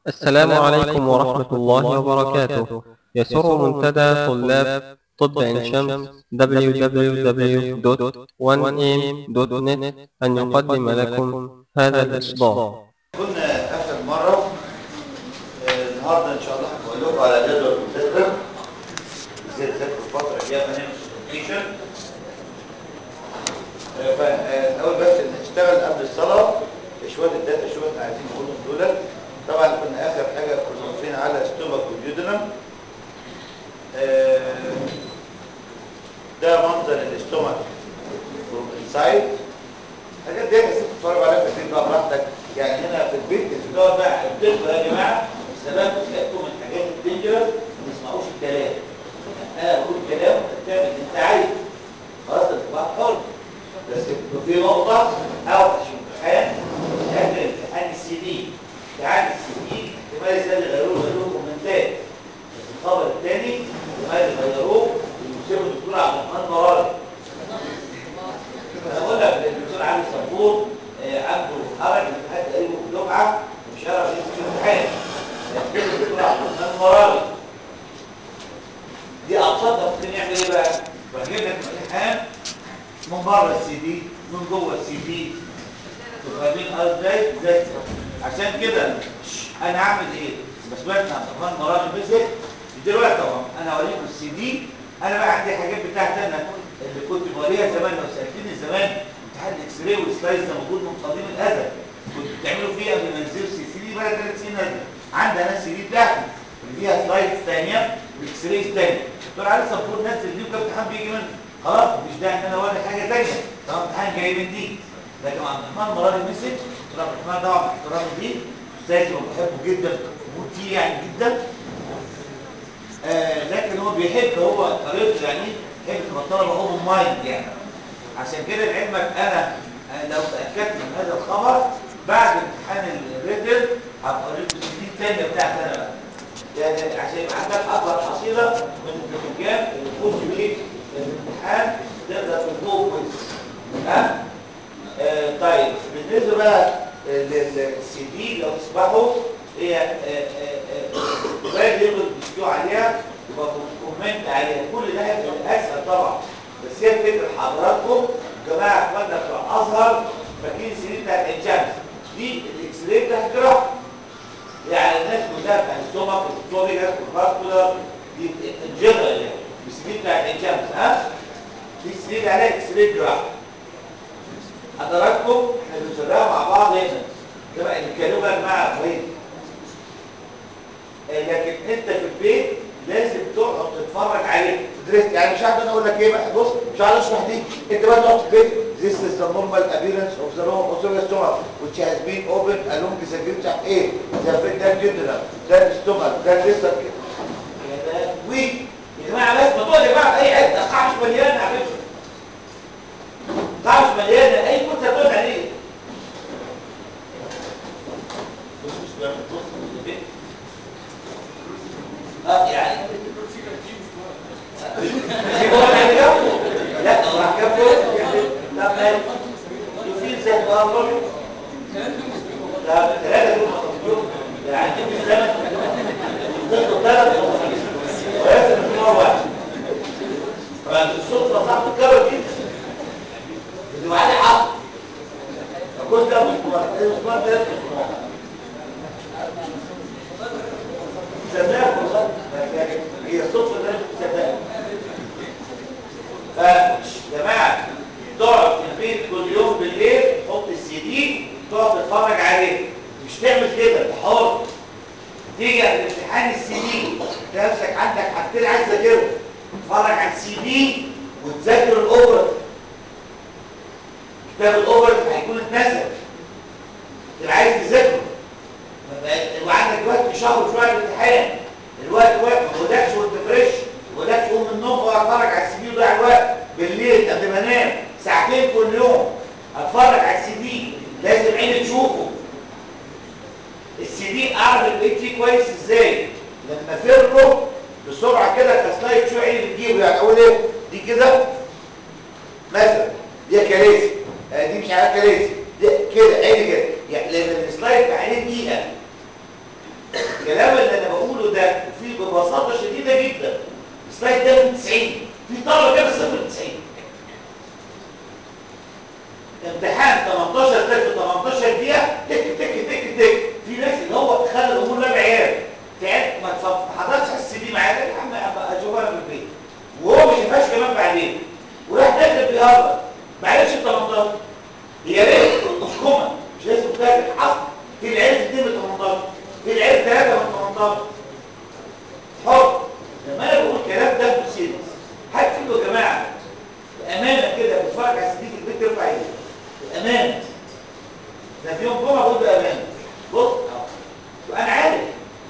السلام عليكم ورحمة الله وبركاته يسر منتدى طلاب طب عين شمس www.1am.net أن يقدم لكم هذا الإصدار كنا اخر مره آه، النهارده ان شاء الله هقول لكم على جدول المذاكره ازاي تذاكروا الفتره الجايه ما نعمل برزنتيشن فالاول بس نشتغل قبل الصلاه شويه الداتا شويه احنا عايزين نقولهم دول طبعا كنا اخر حاجه كنا واقفين على ستومك واليودنم آه، ده منظر الاستومك فروم انسايد الحاجات دي بس تتفرج عليها في البيت بقى براحتك يعني هنا في البيت الفطار بقى الطفل يا جماعه السبب بتاعتكم من الحاجات الدينجرس ما تسمعوش الكلام انا بقول كلام انت بتعمل اللي انت عايزه خلاص انت بقى حر بس في نقطه اوحش امتحان امتحان امتحان السي دي امتحان السي دي احتمال ازاي يغيروه يغيروه كومنتات بس الخبر الثاني احتمال يغيروه ويسيبوا الدكتور عبد الرحمن مراري انا بقول لك الدكتور علي صبور آه، عنده حرج من حد قريبه في الدفعه ومش هيعرف يمسك الامتحان كده الدكتور عبد الرحمن مراري دي ابسطها ممكن يعمل ايه بقى؟ يروح جايب لك الامتحان من بره السي دي من جوه السي دي فاهمين ازاي ازاي عشان كده ش- انا هعمل ايه؟ بس سمعت عبد الرحمن مراري مسك دلوقتي طبعا انا هوريكم السي دي انا بقى عندي حاجات بتاعتي انا اللي كنت بوريها زمان لو سالتني زمان امتحان الاكس راي والسلايس ده موجود من قديم الازل كنت بتعملوا فيه قبل ما ينزلوا سي سي دي بقى ثلاث سنين نازله عندي انا السي دي بتاعتي اللي فيها سلايدز ثانيه واكس رايز ثانيه الدكتور علي صبور نزل دي وكان امتحان بيجي منه خلاص مش داعي ان انا اوري حاجه ثانيه طبعا امتحان جاي من دي لكن عبد الرحمن مراري مسك دكتور عبد الرحمن طبعا باحترامي ليه استاذ وبحبه جدا بموت فيه يعني جدا آه لكن هو بيحب هو طريقته يعني بيحب تبقى الطلبه اوبن مايند يعني عشان كده لعلمك انا آه، لو تاكدت من هذا الخبر بعد امتحان الريتل هبقى اوريك السي الثانيه بتاعتي انا بقى يعني عشان يبقى عندك اكبر حصيله من الامكان اللي تخش بيه الامتحان تقدر تفوق كويس ها آه طيب بالنسبه بقى للسي دي لو تسمحوا هي الراجل يقدر يشتكوا عليها يبقى كومنت عليها كل ده هيبقى اسهل طبعا بس هي فكره حضراتكم جماعه اخواننا بتوع ازهر فاكرين السي دي بتاعت عين شمس دي الاكس راي بتاعت الجراحه يعني الناس كلها بتاعت السtomach والسوريا والفاسكولار دي الجنرال يعني السي دي بتاعت عين شمس ها دي السي دي عليها اكس راي جراحه حضراتكم احنا بنشرحها مع بعض هنا ده بقى نتكلموا بقى يا جماعه كويس آه، لكن انت في البيت لازم تقعد تتفرج عليه تدرس يعني مش عارف انا اقول لك ايه بقى بص مش عارف اشرح دي انت بقى تقعد في البيت this is the normal appearance of the osseous stomach which has been opened along the segment of ايه ده في ده الجدرة ده الستومك ده لسه كده يا ده وي يا جماعه بس ما تقعد يا جماعه في اي حته القاعه مش مليانه على فكره القاعه مش مليانه اي كرسي هتقعد عليه بص بص بص بص اه يعني في هو اللي جنبه لا هو راح جنبه لا ما يفيد زي البرامج لا ثلاثة دول مطلوبين يعني في الزمن يفضلوا ثلاث مطلوبين ولازم يكون هو واحد فالصوت صعب تتكرر جدا اللي عليه حق فكل ده مسمار المسمار ده مسمار سماها والله لكن هي صدفه ده سماها فيا جماعه تقعد في البيت كل يوم بالليل تحط السي دي تقعد تتفرج عليه مش تعمل كده انت حر تيجي قبل امتحان السي دي تلاقي نفسك عندك حاجتين عايز تذاكرهم تتفرج على السي دي وتذاكر الاوبر كتاب الاوبر هيكون اتنسى تبقى عايز تذاكره وعندك وقت شهر شويه الامتحان الوقت وقت ما بقولكش وانت فريش ما بقولكش قوم من النوم واتفرج على السي دي وضيع الوقت بالليل قبل ما انام ساعتين كل يوم اتفرج على السي دي لازم عيني تشوفه السي دي اعرف البيت فيه كويس ازاي لما فرقه بسرعه كده كسلايد شو عيني بتجيبه يعني اقول ايه دي كده مثلا دي كراسي آه دي مش عارف كراسي دي كده عيني كده يعني لان السلايد بعينيه دقيقه الكلام اللي انا بقوله ده في ببساطه شديده جدا السلايد ده من 90 في طلبه كده صفر 90 امتحان 18 تك 18 دقيقه تك تك تك تك في ناس اللي هو خلى الامور لا عيال تعب ما تف- حضرتش السي دي معايا يا عم أبقى اشوفها في البيت وهو ما شافهاش كمان بعدين وراح داخل بيهرب ما عرفش ال 18 يا ريت مش كومه مش لازم تاكل حصل في العيال 2 من 18 في العيال 3 من 18 حر لما انا بقول الكلام ده سيريس حد فيكم يا جماعه بامانه كده بتتفرج على السي دي في البيت ترفع ايدك بامانه ده في يوم جمعه بقول بامانه بص أهو. وانا عارف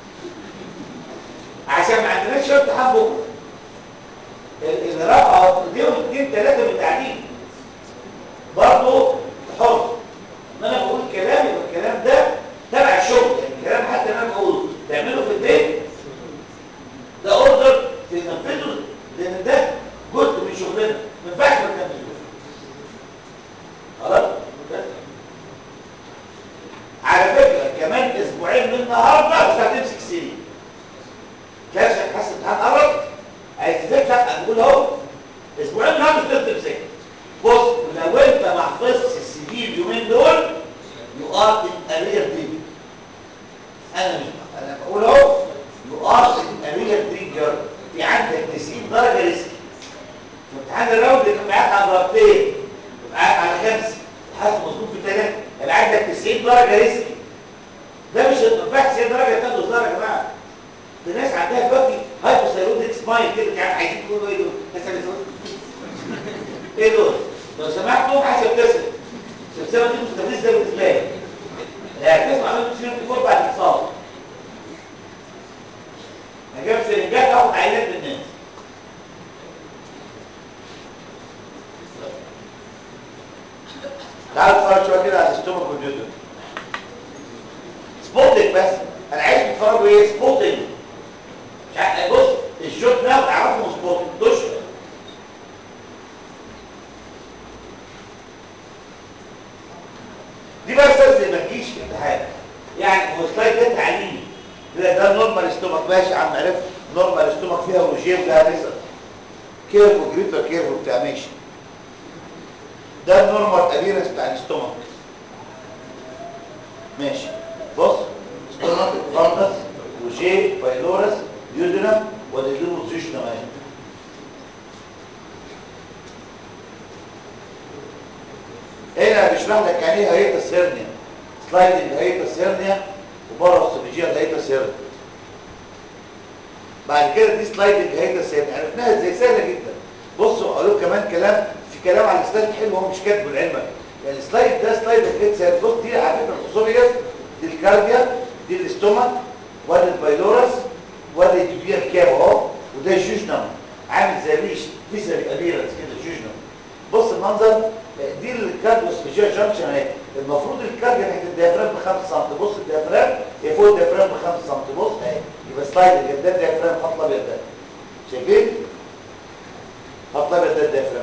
عشان ما عندناش شويه امتحان بكره ال- اللي رفعوا ايديهم اثنين ثلاثه من التعليم برضه حر ما انا بقول كلام يبقى الكلام ده تبع الشغل يعني الكلام حتى اللي انا بقوله تعمله في البيت ده اوردر تنفذه لان ده جزء من شغلنا ما ينفعش ما تنفذوش خلاص بس. على فكره كمان اسبوعين من النهارده مش هتمسك سيري كاش هتحس امتحان قرب عايز تفتح اقول اهو اسبوعين من النهارده مش هتقدر تمسكها بص لو انت ما حفظتش السي في اليومين دول يو ار ان اريال دي انا مش انا بقول اهو يو ار ان اريال درينجر في عندك 90 درجه ريسك في امتحان الراوند اللي كان معاك على درجتين معاك على خمسه حاسس مظبوط في ثلاثه يبقى عندك 90 درجه ريسك ده مش ما ينفعش 90 درجه تاخدوا درجه يا جماعه في ناس عندها دلوقتي هايبوثايرويدك سمايل كده مش عارف عايزين تقولوا ايه دول ناس اللي ايه دول لو سمحتوا محدش يبتسم الابتسامه دي مستفزه بالنسبه لي لا تسمع منك تشيل التليفون بعد الاتصال هجيب سرنجات اخد عينات من الناس تعالوا نتفرج شويه كده على السيستم الكمبيوتر سبوتنج بس انا عايز تتفرجوا ايه سبوتنج مش عارف بص الشوت ده اعرفه سبوتنج دش دي بقى استاذ ما تجيش في امتحان يعني هو سلايد ده تعليمي ده ده نورمال استومك ماشي يا عم عرفت نورمال استومك فيها روجيم ده لسه كيرف وجريتر كيرف وبتاع ماشي ده النورمال ابيرنس بتاع الاستومك ماشي بص استومك فاندس روجي بايلورس يودنم وديدون وتريشنا ماشي هنا بيشرح لك يعني ايه هيئه هيرنيا سلايدنج هيئه هيرنيا وبره السوفيجيال هيئه هيرنيا بعد كده دي سلايدنج هيئه هيرنيا عرفناها ازاي سهله جدا بصوا اقول لكم كمان كلام في كلام على السلايد حلو هو مش كاتبه لعلمك يعني السلايد ده سلايد الهيئه هيرنيا بص دي على فكره الاسوفيجاس دي الكارديا دي الاستومك وادي البايلورس وادي الجبير كاب اهو وده الجوجنم عامل زي ريش فيزري ابيرنس كده جوجنم بص المنظر دي الكارديوس فيجيا جانكشن اهي المفروض الكارديو ناحيه الديافرام ب 5 سم بص الديافرام هي فوق الديافرام ب 5 سم بص اهي يبقى سلايد اللي ده الديافرام خط الابيض ده شايفين خط الابيض ده الديافرام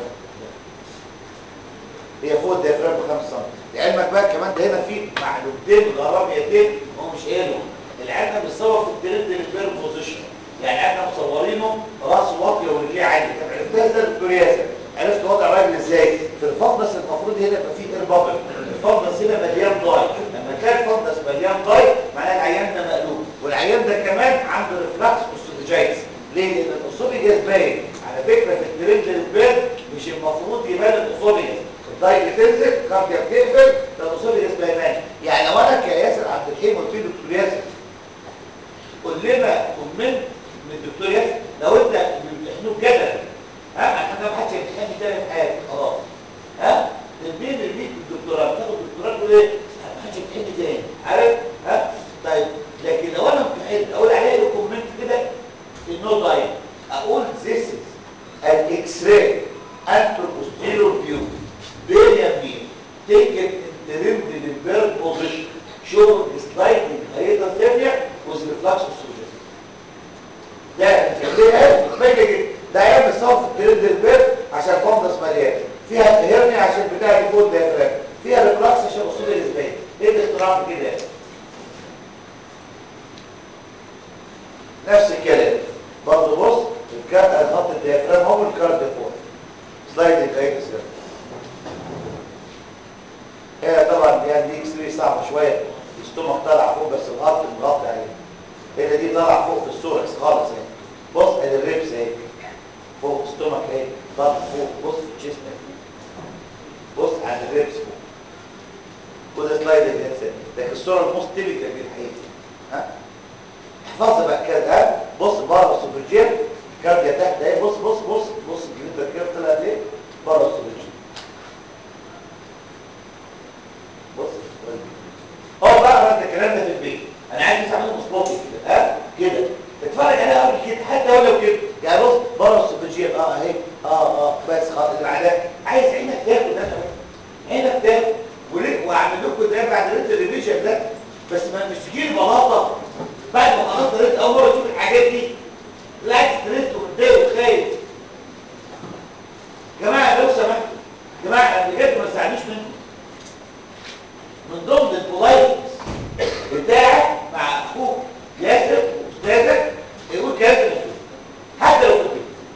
هي فوق الديافرام ب 5 سم لعلمك بقى كمان ده هنا في معلومتين غرابيتين هو مش قايلهم العلم بيصور في الترند البير بوزيشن يعني احنا مصورينه راسه واطيه ورجليه عاليه طب عرفتها ازاي دكتور ياسر عرفت وضع الراجل ازاي في الفندس المفروض هنا يبقى فيه اير بابل الفندس هنا مليان ضاي لما تلاقي الفندس مليان ضاي معناه العيان ده مقلوب والعيان ده كمان عنده ريفلكس اوسوفيجايتس ليه لان الاوسوفيجاس باين على فكره في الترند البير مش المفروض يبان الاوسوفيجاس الضاي بتنزل كارديا بتقفل ده الاوسوفيجاس باينان يعني لو انا كياسر عبد الحليم قلت له دكتور ياسر قول لنا كومنت من الدكتور ياسر لو انت بتمتحنوه كده ها احنا ما حدش يمتحني تاني في حياتي خلاص ها تنبيه للبيت بالدكتوراه بتاخد الدكتوراه تقول ايه ما حدش يمتحني تاني عارف ها طيب لكن لو انا امتحنت اقول عليه له كومنت كده النو دايت اقول ذيس از an x-ray anteroposterior view very mean taken in the rim in the bird position showing slightly hyperthermia with reflux of surgery ده ده باينه جدا ده عيال بتصور في الترند البيت عشان فندس مليان فيها هيرني عشان بتاع دي فوق ديافرام فيها ريفلكس عشان اصول الاسبان ايه الاختراع في كده نفس الكلام برضه بص الكا- خط الديافرام هو الكارد فوق سلايد الايكس هي طبعا دي دي اكس راي صعبه شويه الاستومك طالع فوق بس الارض مغطي عليه هنا دي طالع فوق في السوركس خالص اهي بص ادي الريبس اهي فوق الاستومك اهي طالع فوق بص في الجسم اهي بص على الريبس فوق وده سلايد الانسان لكن الصوره الموست تيبيكال دي الحقيقه ها احفظها بقى كده ها بص بره السوبرجين كارديا تحت اهي بص بص بص بص الجلد كده طلع ليه بره السوبرجين بص هو بقى رد الكلام ده في البيت انا عايز اعمله سبوت كده ها كده اتفرج عليها قبل كده حتى ولو كده يعني بص بره السوبرجين اه اهي اه اه بس خلاص اللي بعدها عايز عينك تاخد ده عينك تاخد وليه واعمل لكم ده بعد ريت الريفيجن ده بس ما مش تجيلي بلاطه بعد ما خلصت ريت اول مره تشوف الحاجات دي لا ستريس ومتضايق وخايف جماعه لو سمحتوا جماعه انا بجد ما تزعلوش منكم من ضمن البولايتس بتاعك مع اخوك ياسر واستاذك يقول كلام المفروض حتى لو كنت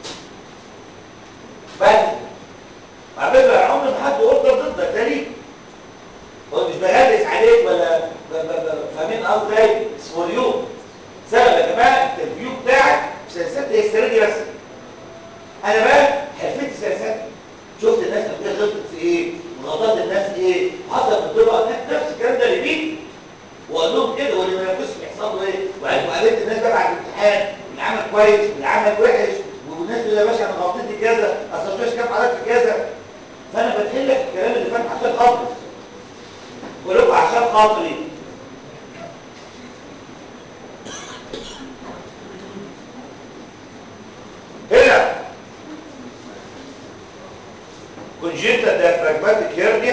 بعد على فكره عمر ما حد اوردر ضدك ده ليه هو مش بغلس عليك ولا ب- ب- ب- فاهمين قصدي ايه اسمه اليوم سبب يا جماعه الانترفيو بتاعك سلسله هي السنه دي بس انا بقى حرفت سلسله شفت الناس قبل كده غلطت في ايه وغلطات الناس ايه حصل في الطبقه نفس الكلام ده ريبيت واقول لهم كده واللي ما يكونش بيحصل له ايه وقعدت وقابلت الناس بقى بعد الامتحان واللي عمل كويس واللي عمل وحش والناس اللي يا باشا انا غلطتي كذا اصل مش كام حضرتك في كذا فانا بدخل لك الكلام اللي فات عشان خاطري بقول لكم عشان خاطري هنا كونجنتال diaphragmatic hernia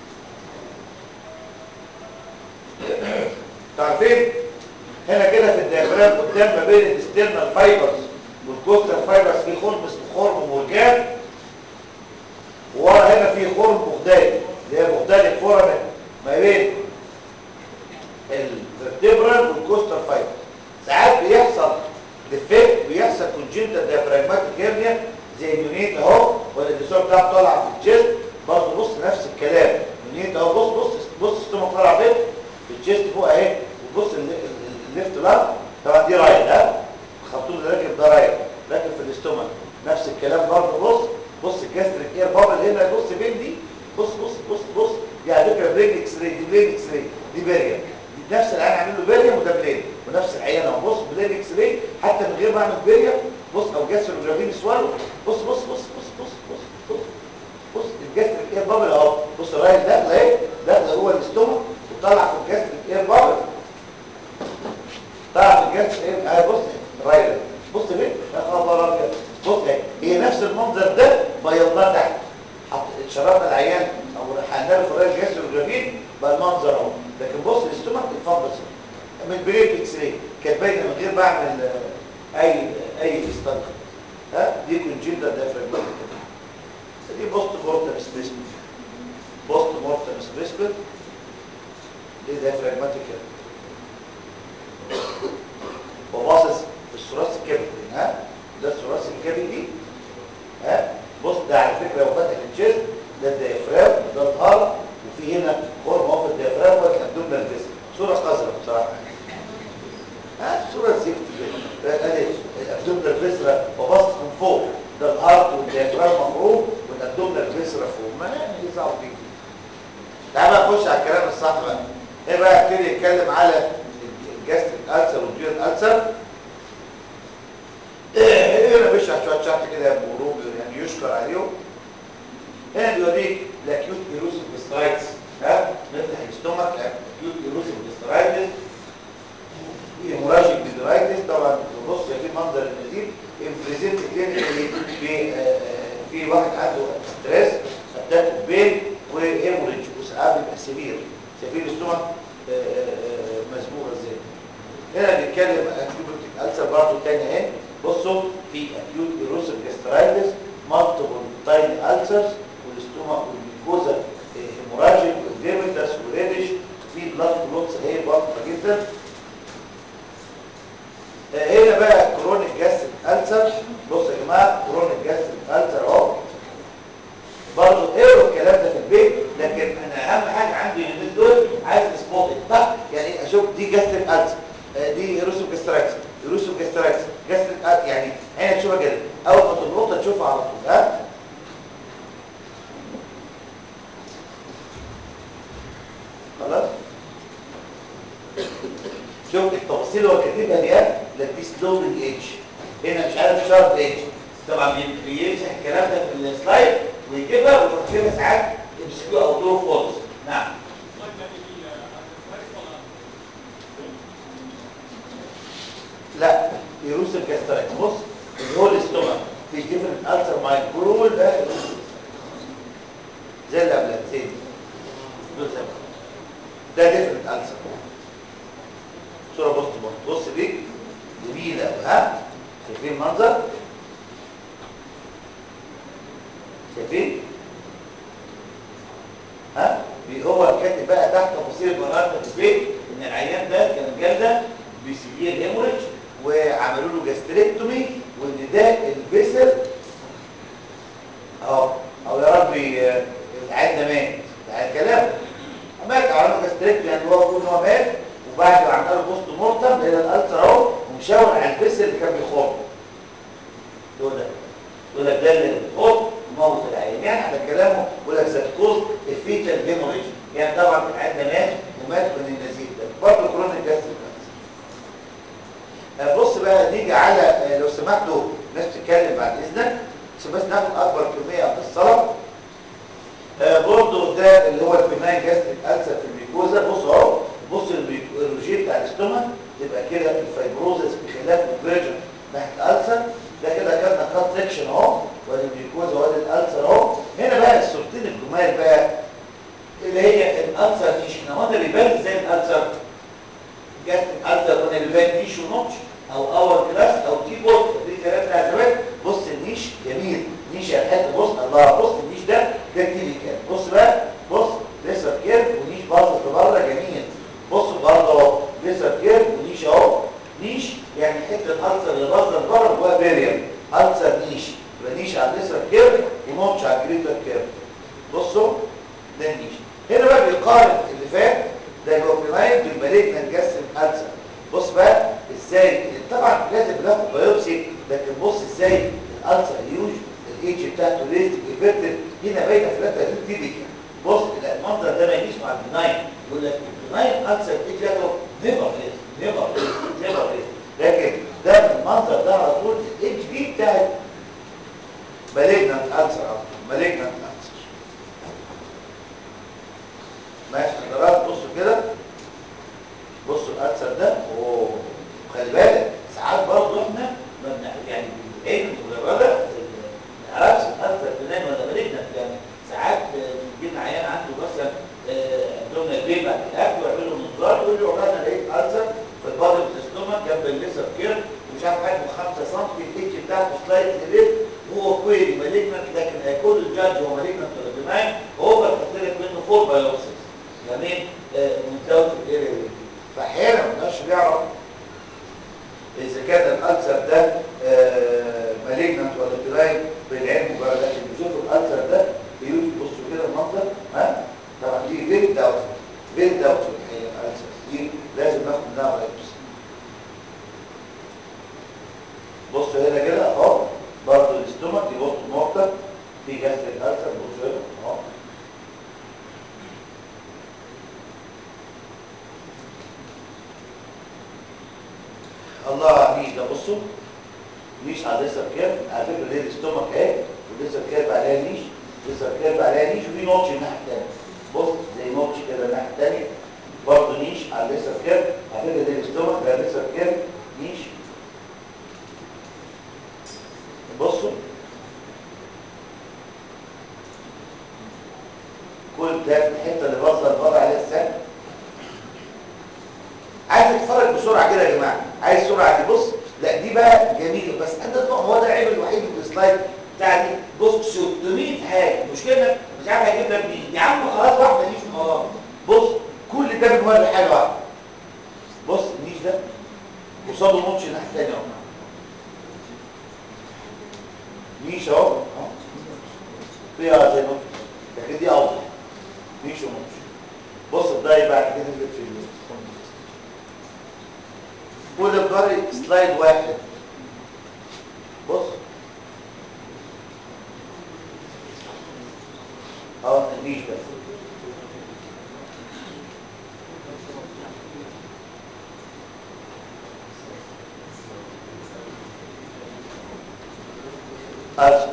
تعرفين هنا كده في الديافرام قدام ما بين الاسترنال فايبرز والكوستال فايبرز في خرم اسمه خرم مرجان وورا هنا في خرم بغدادي اللي هي بغدادي الفورامين ما بين الفرتبرال والكوستال فايبرز ساعات بيحصل ديفكت بيحصل كونجنتال diaphragmatic hernia زي اليونيت اهو ولا الديسور بتاعه طالع في الجسم برضه بص نفس الكلام اليونيت اهو بص بص بص الستومك طالع فين في الجسم فوق اهي وبص ال- ال- الليفت لاب طبعا دي رايت ها الخرطوم اللي راكب ده رايت راكب في الاستومك نفس الكلام برضه بص بص الجاستريك اير بابل هنا بص فين دي بص بص بص بص دي على فكره برين اكس راي دي برين اكس راي دي باريا دي نفس العين عامل له باريا وده بلين ونفس العين اهو بص برين اكس راي حتى من غير ما اعمل باريا بص او جاستروجرافين سوالو بص بص بص بص بص بص بص بص الجاستريك اير بابل اهو بص الرايت داخله اهي داخله جوه الاستومك وطلع في الجاستريك اير بابل طلع في الجاستريك اير اهي بص الرايت بص فين يا خبر ابيض بص اهي هي نفس المنظر ده بيضاه تحت حط شربنا العيان او حقنا في الرايت جاستروجرافين بقى المنظر اهو لكن بص الاستومك الفضل من بريد اكس راي كانت باينه من غير ما اعمل آه، اي اي استنقاذ ها دي كونجنتال ديافراجماتيك دي بوست مورتم سبيسمنت بوست مورتم سبيسمنت دي ديافراجماتيك وباصص في الثراث الكبدي ها ده الثراث الكبدي ها بص ده على فكره لو فتح الجسم ده الديافرام ده الهارت وفي هنا خرم اهو في الديافرام والابدومينال فيسل صوره قذره بصراحه ها صوره زفت كده ادي الابدومينال فيسرا وبسط من فوق ده الهارت والديافرام مفروض والابدومينال فيسرا فوق ما يعني يزعوا فيك تعال بقى نخش على الكلام الصح بقى هنا بقى ابتدي يتكلم على الجاستريك السر والجيون السر هنا بيشرح شويه شرح كده يا بوروب يعني يشكر عليهم هنا بيوريك الاكيوت ايروسيف جاسترايتس ها نفتح الاستومك اكيوت ايروسيف جاسترايتس هيموراجيك جاسترايتس طبعا بص في منظر النزيف انفريزنت كلينيكالي في آه، آه، في واحد عنده ستريس اتاك بين وهيموريج وساعات بيبقى سيفير سيفير الاستومك آه، آه، آه، مسبوغه ازاي هنا بنتكلم اكيوت السر برضه تاني اهي بصوا في اكيوت ايروسيف جاسترايتس مالتيبل تايني السرز والاستومك والميكوزا هيموراجيك والفيرمنتس وريدش في بلاد كلوتس اهي واضحه جدا آه، هنا بقى الالسر بص يا جماعه كورونا الجاستريك الالسر اهو برضه اقروا الكلام ده في البيت لكن انا اهم حاجه عندي اليومين دول عايز سبوت طب يعني اشوف دي جاستريك الالسر آه، دي روسو جاسترايتس روسو جاسترايتس جاستريك ألسر. يعني عينك تشوفها كده اول ما تلقطها تشوفها على طول ها خلاص شوف التفاصيل اللي هو كاتبها دي ها لا دي سلوبنج ايدج هنا مش عارف شارب ايدج طبعا بي- بيمسح الكلام ده في السلايد ويجيبها ويكتبها ساعات ام سي كيو او دور فولس نعم لا يروس الكاسترايت بص اللي هو الاستومك في ديفرنت السر مايند كل ده زي اللي قبلها زي دي. دول زي بعض. ده ديفرنت السر صورة بص بص بص بيك جميلة ها شايفين المنظر شايفين ها بي- هو كاتب بقى تحت تفاصيل المرات في البيت ان العيان ده كان جلده بسيفير هيموريج وعملوا له جاستريكتومي وان ده الفيسل اهو او يا ربي آه، العيان ده مات ده على كلام مات عملوا جاستريكتومي يعني هو يقول ان هو مات وبعد ما عملوا بوست مورتم لقينا الالترا اهو ومشاور على الفيسل اللي كان بيخرج هو ده يقول لك ده اللي بيخرج موت العيان يعني على كلامه يقول لك ذات كوز الفيتال هيموريج يعني طبعا العيان ده مات ومات من النزيف ده برضه كورونا جاستريك آه، بص بقى نيجي على آه، لو سمحتوا الناس تتكلم بعد اذنك عشان بس ناخد اكبر كميه من الصلاه آه، برضه ده اللي هو البناين جاستريك ألسر في الميكوزا بص اهو بص الميك- الروجيه بتاع الاستومك تبقى كده الفايبروزس بخلاف الفيرجن ناحيه الألسر ده كده خدنا كات سكشن اهو وادي الميكوزا وادي الألسر اهو هنا بقى الصورتين الجمال بقى اللي هي الألسر مش احنا قلنا بيبان ازاي الألسر جت الالتر قلنا بيبان نيش ونوتش او اور كلاس او تي بوت دي كلام بتاع زمان بص النيش جميل نيش الحته بص الله بص النيش ده ده تيبيكال بص بقى بص لسه كيرف ونيش باصص لبره جميل بص برضه اهو لسه كيرف ونيش اهو نيش يعني حته الالتر اللي باصه لبره جواها بيريم التر نيش يبقى نيش على الليسر كيرف ونوتش على الجريتر كيرف بصوا ده النيش هنا بقى بيقارن اللي فات ده اللي هو بناين بالمالجنان جاستريك ألسر بص بقى ازاي طبعا لازم ناخد بايوبسي لكن بص ازاي الألسر هيوج الايدج بتاعته ريزد انفيرتد هنا باينه في الريتا دي تيبيكال بص لا، المنظر ده ما يجيش مع البناين يقول لك البناين ألسر الايدج بتاعته نيفر ريز نيفر ريز نيفر ريز لكن ده من المنظر ده على طول الايدج دي بتاعت مالجنان ألسر على طول مالجنان ألسر ماشي حضرات بصوا كده بصوا الألسر ده اوه خلي بالك ساعات برضه احنا ما بنع- يعني بالعلم والإرادة ما نعرفش الألسر بنان ولا مالجنا يعني ساعات آه، بيجي لنا عيان عنده مثلا عندهم البيت بعد الاكل ويعملوا منظار يقول لي والله انا لقيت ألسر في البادي بتستومك جنب الليسر كير ومش عارف حجمه 5 سم الاتش بتاعته سلايت ليفت وهو كويري مالجنت لكن هيكون الجادج هو مالجنت ولا بناين وهو بيحط لك منه فور بايوبسيس جميل متزوج في الاريا دي فاحيانا ما نقدرش نعرف اذا كان الالسر ده مالجنت ولا بناين بالعلم مجرد لكن بيشوفوا الالسر ده بيجوا يبصوا كده المنظر ها طبعا دي فيل داوت فيل داوت الحقيقه الالسر دي لازم ناخد منها بايوبسي بصوا هنا كده اهو برضه الاستومك دي بص مورتر في جاستريك ألسر بصوا هنا اهو الله نيش ده بصوا نيش على الليسر كيرف على فكره دي الاستومك اهي والليسر كيرف عليها نيش الليسر كيرف عليها نيش وفي نوتش الناحيه الثانيه بص زي نوتش كده الناحيه الثانيه برضه نيش على الليسر كيرف على فكره دي الاستومك ده الليسر كيرف نيش بصوا كل ده في الحته اللي باصه الوضع عليها السهم عايز تتفرج بسرعه كده يا جماعه عايز سرعه دي بص لا دي بقى جميله بس انا ده هو ده العيب الوحيد في السلايد بتاع دي بص 600 حاجه المشكله إنك مش عارف هجيب لك مين يا عم خلاص واحده دي في خلاص بص كل ده بنوري حاجه واحده بص النيش ده قصاده ماتش الناحيه الثانيه اهو نيش اهو اهو فيها زي نقطة لكن دي اوضح نيش ونقش بص الضاي بعد كده نزلت في ال كل الضري سلايد واحد بص اهو النيش بس أسفل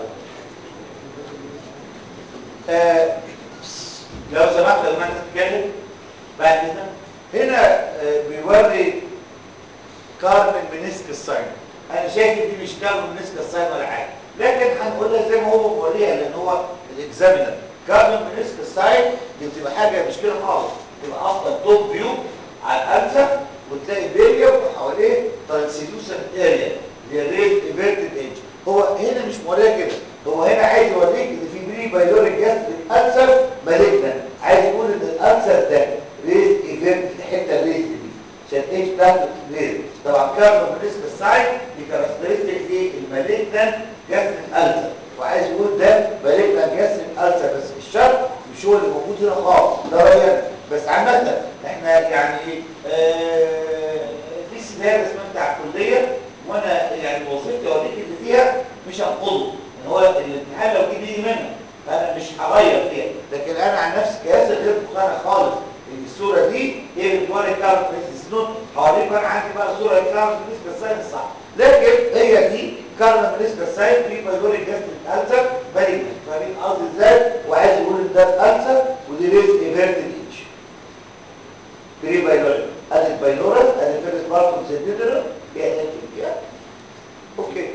آه، لو سمحت لما انت تتكلم بعد كده هنا آه، بيوري كارمن منسك الساين انا شايف دي مش كارمن منسك الساين ولا حاجه لكن هنقولها زي ما هو موريها لان هو الاكزامينر كارمن منسك الساين دي بتبقى حاجه مش كده خالص تبقى افضل توب فيو على الانسر وتلاقي بيريا وحواليه ترانسيلوسنت اريا اللي هي ريد ايفيرتد ايدج هو هنا مش موريها كده هو هنا عايز يوريك ان في بري بايلوريك جاستريك ألسر مالجنا عايز يقول ان الألسر ده ريز ايفنت الحته الريز دي عشان ايش بتاعته ريز طبعا كاربون بالنسبه للساين دي كاركترستيك للمالجنا جاستريك ألسر وعايز يقول ده مالجنا جاستريك ألسر بس الشرط مش هو اللي موجود هنا خالص ده رأينا بس عامة احنا يعني آه في سيناريو اسمها بتاع الكليه وانا يعني وظيفتي اوريك اللي فيها مش هنقضه ان هو الامتحان لو جه بيجي منه فانا مش هغير فيها لكن انا عن نفسي كياسر غير مقتنع خالص ان الصوره دي هي اللي بتوري كارت نوت هوريك انا عندي بقى صوره كارت بالنسبه للساين الصح لكن هي دي كارت بالنسبه للساين في بايدوري جاستريك السر بالي فاهمين قصدي ازاي وعايز يقول ان ده الالسر ودي ريز ايفيرتد ايتش بري بايلوري ادي البايلورال ادي فيرست بارتون سيديتر هي فيها اوكي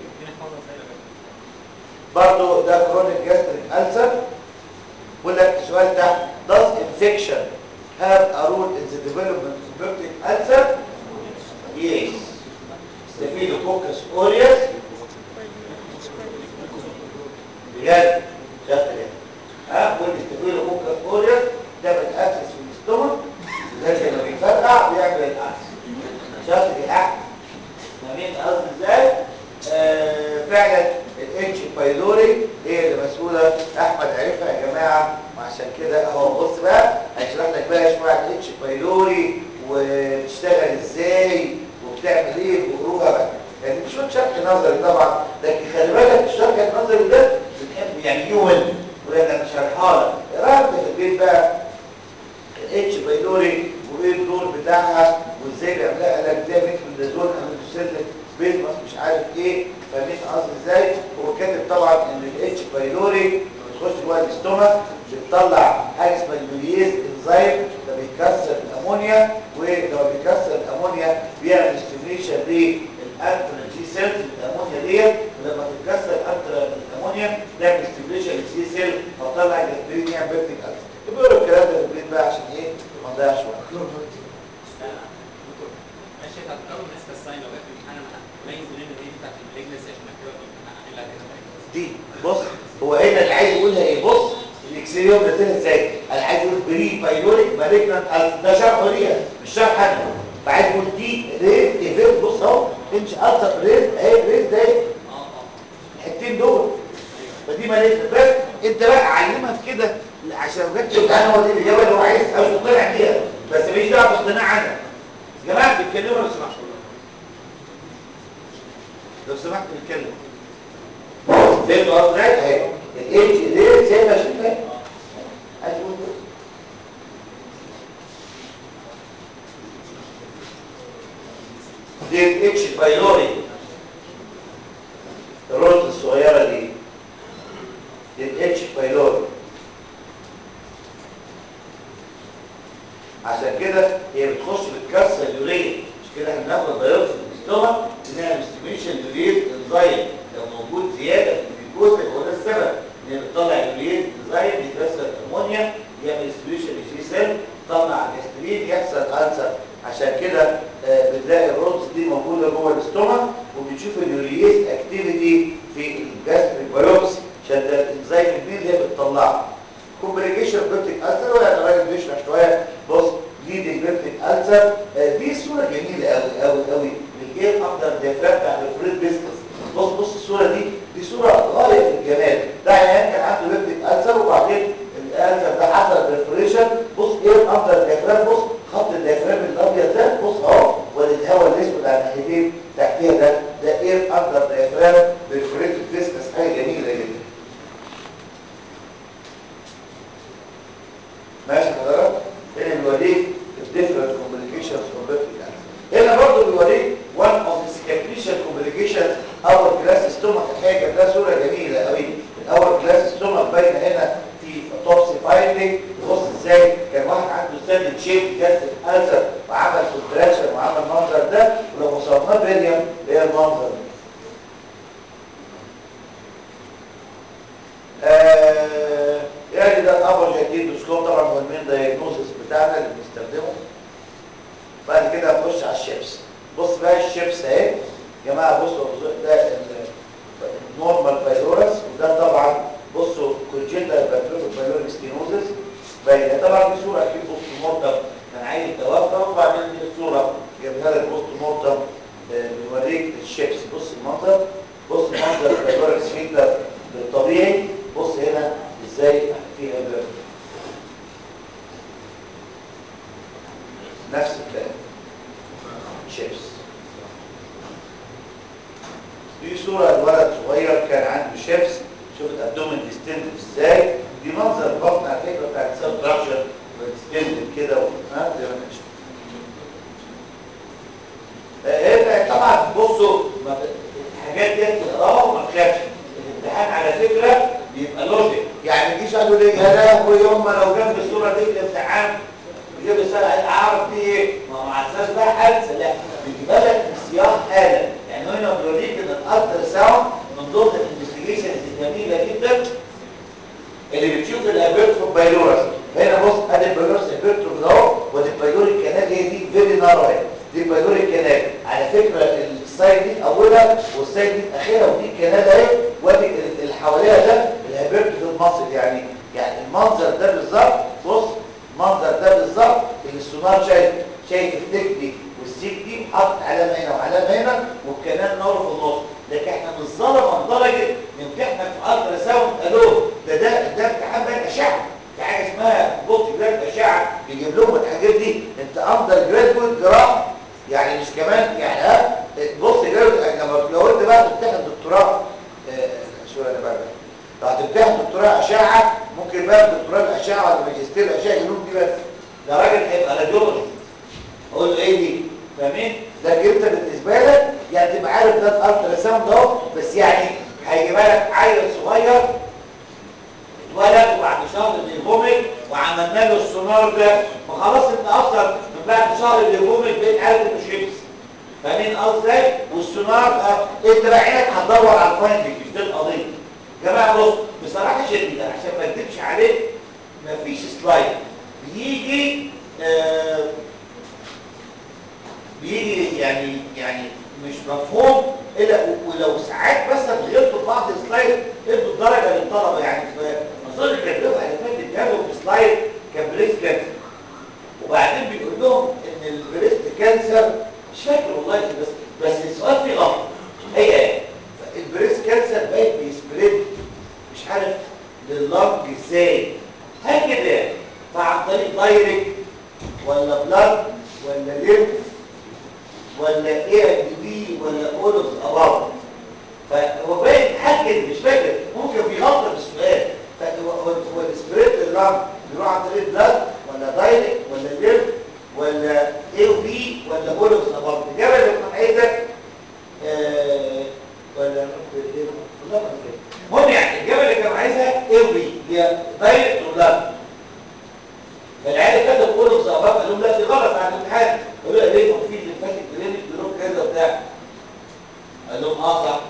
برضو ده كرونيك جاستريك ألسر بقول لك سؤال تحت does infection have a role in the development of peptic ulcer yes Staphylococcus aureus بجد شاطر يعني ها قول Staphylococcus aureus ده بيتأسس في الاستومك لازم لما بيفرقع بيعمل الألسر شاطر يا احمد فاهمين قصدي ازاي آه فعلا الاتش بايلوري هي اللي مسؤوله احمد عرفها يا جماعه وعشان كده اهو بص بقى هشرح لك بقى شويه عن الاتش بايلوري وبتشتغل ازاي وبتعمل ايه وخروجها بقى يعني مش شرح نظري طبعا لكن خلي بالك الشرح النظري ده بتحب يعني يوم ولا انا شرحها لك اقراها في البيت بقى الاتش بايلوري وايه الدور بتاعها وازاي بيعملها علاج ده ميكروندازول امينوسيلين بيزمس مش عارف ايه فاهمين قصدي ازاي هو كاتب طبعا ان الاتش بايلوري بتخش جوه الاستومك بتطلع حاجه اسمها اليوريز انزيم ده بيكسر الامونيا ولو بيكسر الامونيا بيعمل ستيميشن للانترا جي سيلز الامونيا ديت ولما تتكسر الانترا الامونيا تعمل ستيميشن للجي سيل فتطلع الجاسترين يعمل بيرتيك السر بيقولوا الكلام ده في البيت بقى عشان ايه ما نضيعش وقت ماشي طب لو بالنسبه للساين لو جت في الامتحان انا ميز منين ان هي بتاعت المالجنسي عشان اكتبها في الامتحان اعملها كده دي بص هو هنا اللي عايز يقولها ايه بص الاكسيريوم نزلها ازاي انا عايز اقول بري بايلوريك مالجنانت ده شرح ليها مش شرح انا فعايز اقول دي ريز ايفنت بص اهو امشي التر ريز اهي ريز ده اهي اه اه الحتتين دول فدي مالجنانت بس انت بقى علمها في كده عشان لو جت الامتحان هو دي الاجابه اللي هو عايز او مقتنع بيها بس ماليش دعوه باقتناع انا يا جماعه بتتكلموا لو سمحتوا لو سمحت بتكلم فين الارض اهي الاتش دي زي ما شفت اهي عايز اقول كده. دي الاتش بايلوري الرز الصغيره دي دي الاتش بايلوري عشان كده هي بتخش بتكسر اليوريا مش كده احنا بناخد بايوبسي في الاستومك بنعمل ستيميشن لليوريا انزايم لو موجود زياده في الجلوكوز هو ده السبب ان هي بتطلع اليوريا انزايم يكسر الامونيا يعمل ستيميشن للجي سيل يطلع الجسترين يحصل ألسر عشان كده آه، بتلاقي الرودز دي موجوده جوه الاستومك وبتشوف اليوريز اكتيفيتي في الجاستريك بايوبسي عشان ده الانزيم البيل اللي هي بتطلعه كومبليكيشن بيبتيك ألسر ولا الراجل بيشرح شويه بص دي دي بيبتيك ألسر آه، دي صوره جميله قوي قوي قوي للايه افضل ديافرام بتاع الفريد بيسكس بص بص الصوره دي دي صوره غايه في الاسود على الناحيتين تحتيها ده ده اير اندر دايفرام بالفريتد فيسكس حاجه جميله جدا ماشي حضرتك هنا بيوريك الديفرنت كومبليكيشنز كومبليت هنا برضه بيوريك one of the secretion complications اور كلاس ستومك الحاجه ده صوره جميله قوي الاول كلاس ستومك باينه هنا في توبسي فايندنج بص ازاي كان واحد عنده ستاند تشيك جاست الالسر وعمل كونتراكشن وعمل المنظر ده ولو وصلناه بيريم هي المنظر ده آه يعني ده الابر جاكيتوسكوب طبعا هو المين دايجنوزس بتاعنا اللي بنستخدمه بعد كده نخش على الشيبس بص بقى الشيبس اهي يا جماعه بصوا ده النورمال بايلورس وده طبعا بصوا كونجنتال بايلوريك ستينوزس باينه طبعا دي صوره اكيد بوست مورتم كان عايز يتوفى وبعدين دي الصوره جايبها لك بوست مورتم بيوريك الشيبس بص المنظر بص المنظر البايلوريك سفنكتر بالطبيعي بص هنا ازاي في ابر نفس الكلام شيبس دي صورة الولد صغير كان عنده شيبس شوف الابدومين ديستند ازاي دي منظر البطن على فكرة بتاعت سيل تراكشن ديستند كده ها زي ما انت شايف هنا طبعا بصوا ما- الحاجات دي تقراها وما تخافش الامتحان على فكرة بيبقى لوجيك يعني ما تجيش قالوا لي يا لهوي يوم ما لو جنب الصورة دي الامتحان بيجيب السنة اعرف دي ايه ما مع اساس بقى حادثة لا بيجيبها لك في سياق آلة يعني هنا بيوريك ان الالتر ساوند من ضمن الانفستيجيشنز الجميلة جدا اللي بتشوف الابيرتروم بايلورس هنا بص ادي البايلورس ابيرتروم اهو ودي البايلوريك كانال هي دي فيري نارو اهي دي البايلوريك كانال على فكره السايد دي اولها والسايد دي اخرها ودي الكانال اهي وادي اللي حواليها ده الابيرتروم ماسل يعني يعني المنظر ده بالظبط بص المنظر ده بالظبط اللي السونار شايف شايف التك دي والسيك دي وحاطط علامه هنا وعلامه هنا والكنال نار في النص لكن احنا بالظلمه لدرجه نمتحنك في الترا ساوند الو ده ده ده امتحان بقى اشعه في حاجه اسمها بوست جراد اشعه بيجيب لهم الحاجات دي انت اندر جراد جراحه يعني مش كمان يعني ها بص جراد لما لو انت بقى تمتحن دكتوراه آه، شو انا بقى لو هتمتحن دكتوراه اشعه ممكن بقى دكتوراه الاشعه ولا ماجستير الاشعه يقولون دي بس ده راجل هيبقى راديولوجي اقول له ايه دي فاهمين لكن انت بالنسبه لك يعني تبقى عارف ده الالترا ساوند اهو بس يعني هيجيبها لك عيل صغير اتولد وبعد شهر بيفومت وعملنا له السونار ده فخلاص انت اصلا من بعد شهر بيفومت بقيت عارف انه شيبس فاهمين قصدي ازاي والسونار اه انت بقى عينك هتدور على الفايندنج مش دي القضيه يا جماعه بص بصراحه شديده عشان ما اكذبش عليك مفيش سلايد بيجي آه بيجي يعني يعني مش مفهوم الا ولو ساعات بس غلطوا في بعض السلايد ادوا الدرجه للطلبه يعني في مصادر التدريب اللي فاتت جابوا في سلايد كان بريست كانسر وبعدين بيقول لهم ان البريست كانسر مش فاكر والله بس بس السؤال فيه غلط هي ايه البريست كانسر بقى بيسبريد مش عارف لللنج ازاي هل كده يعني فعن طريق دايركت ولا بلاد ولا ليمف ولا ايه دي بي ولا اول اوف اباف فهو باين حاجه مش فاكر ممكن في غلطه في السؤال هو السبريد اللنج بيروح عن طريق بلاد ولا دايركت ولا ليمف ولا اي وبي ولا اول اوف اباف الاجابه اللي كنت عايزها آه ولا المهم يعني الاجابه اللي كان عايزها اي وبي هي دايركت وبلاد فالعيال كانت تقول له صحابات قال لهم لا دي غلط على الامتحان قالوا له ليه ما في اللي فاتت كلينيك بيقولوا كذا وبتاع قال لهم اه صح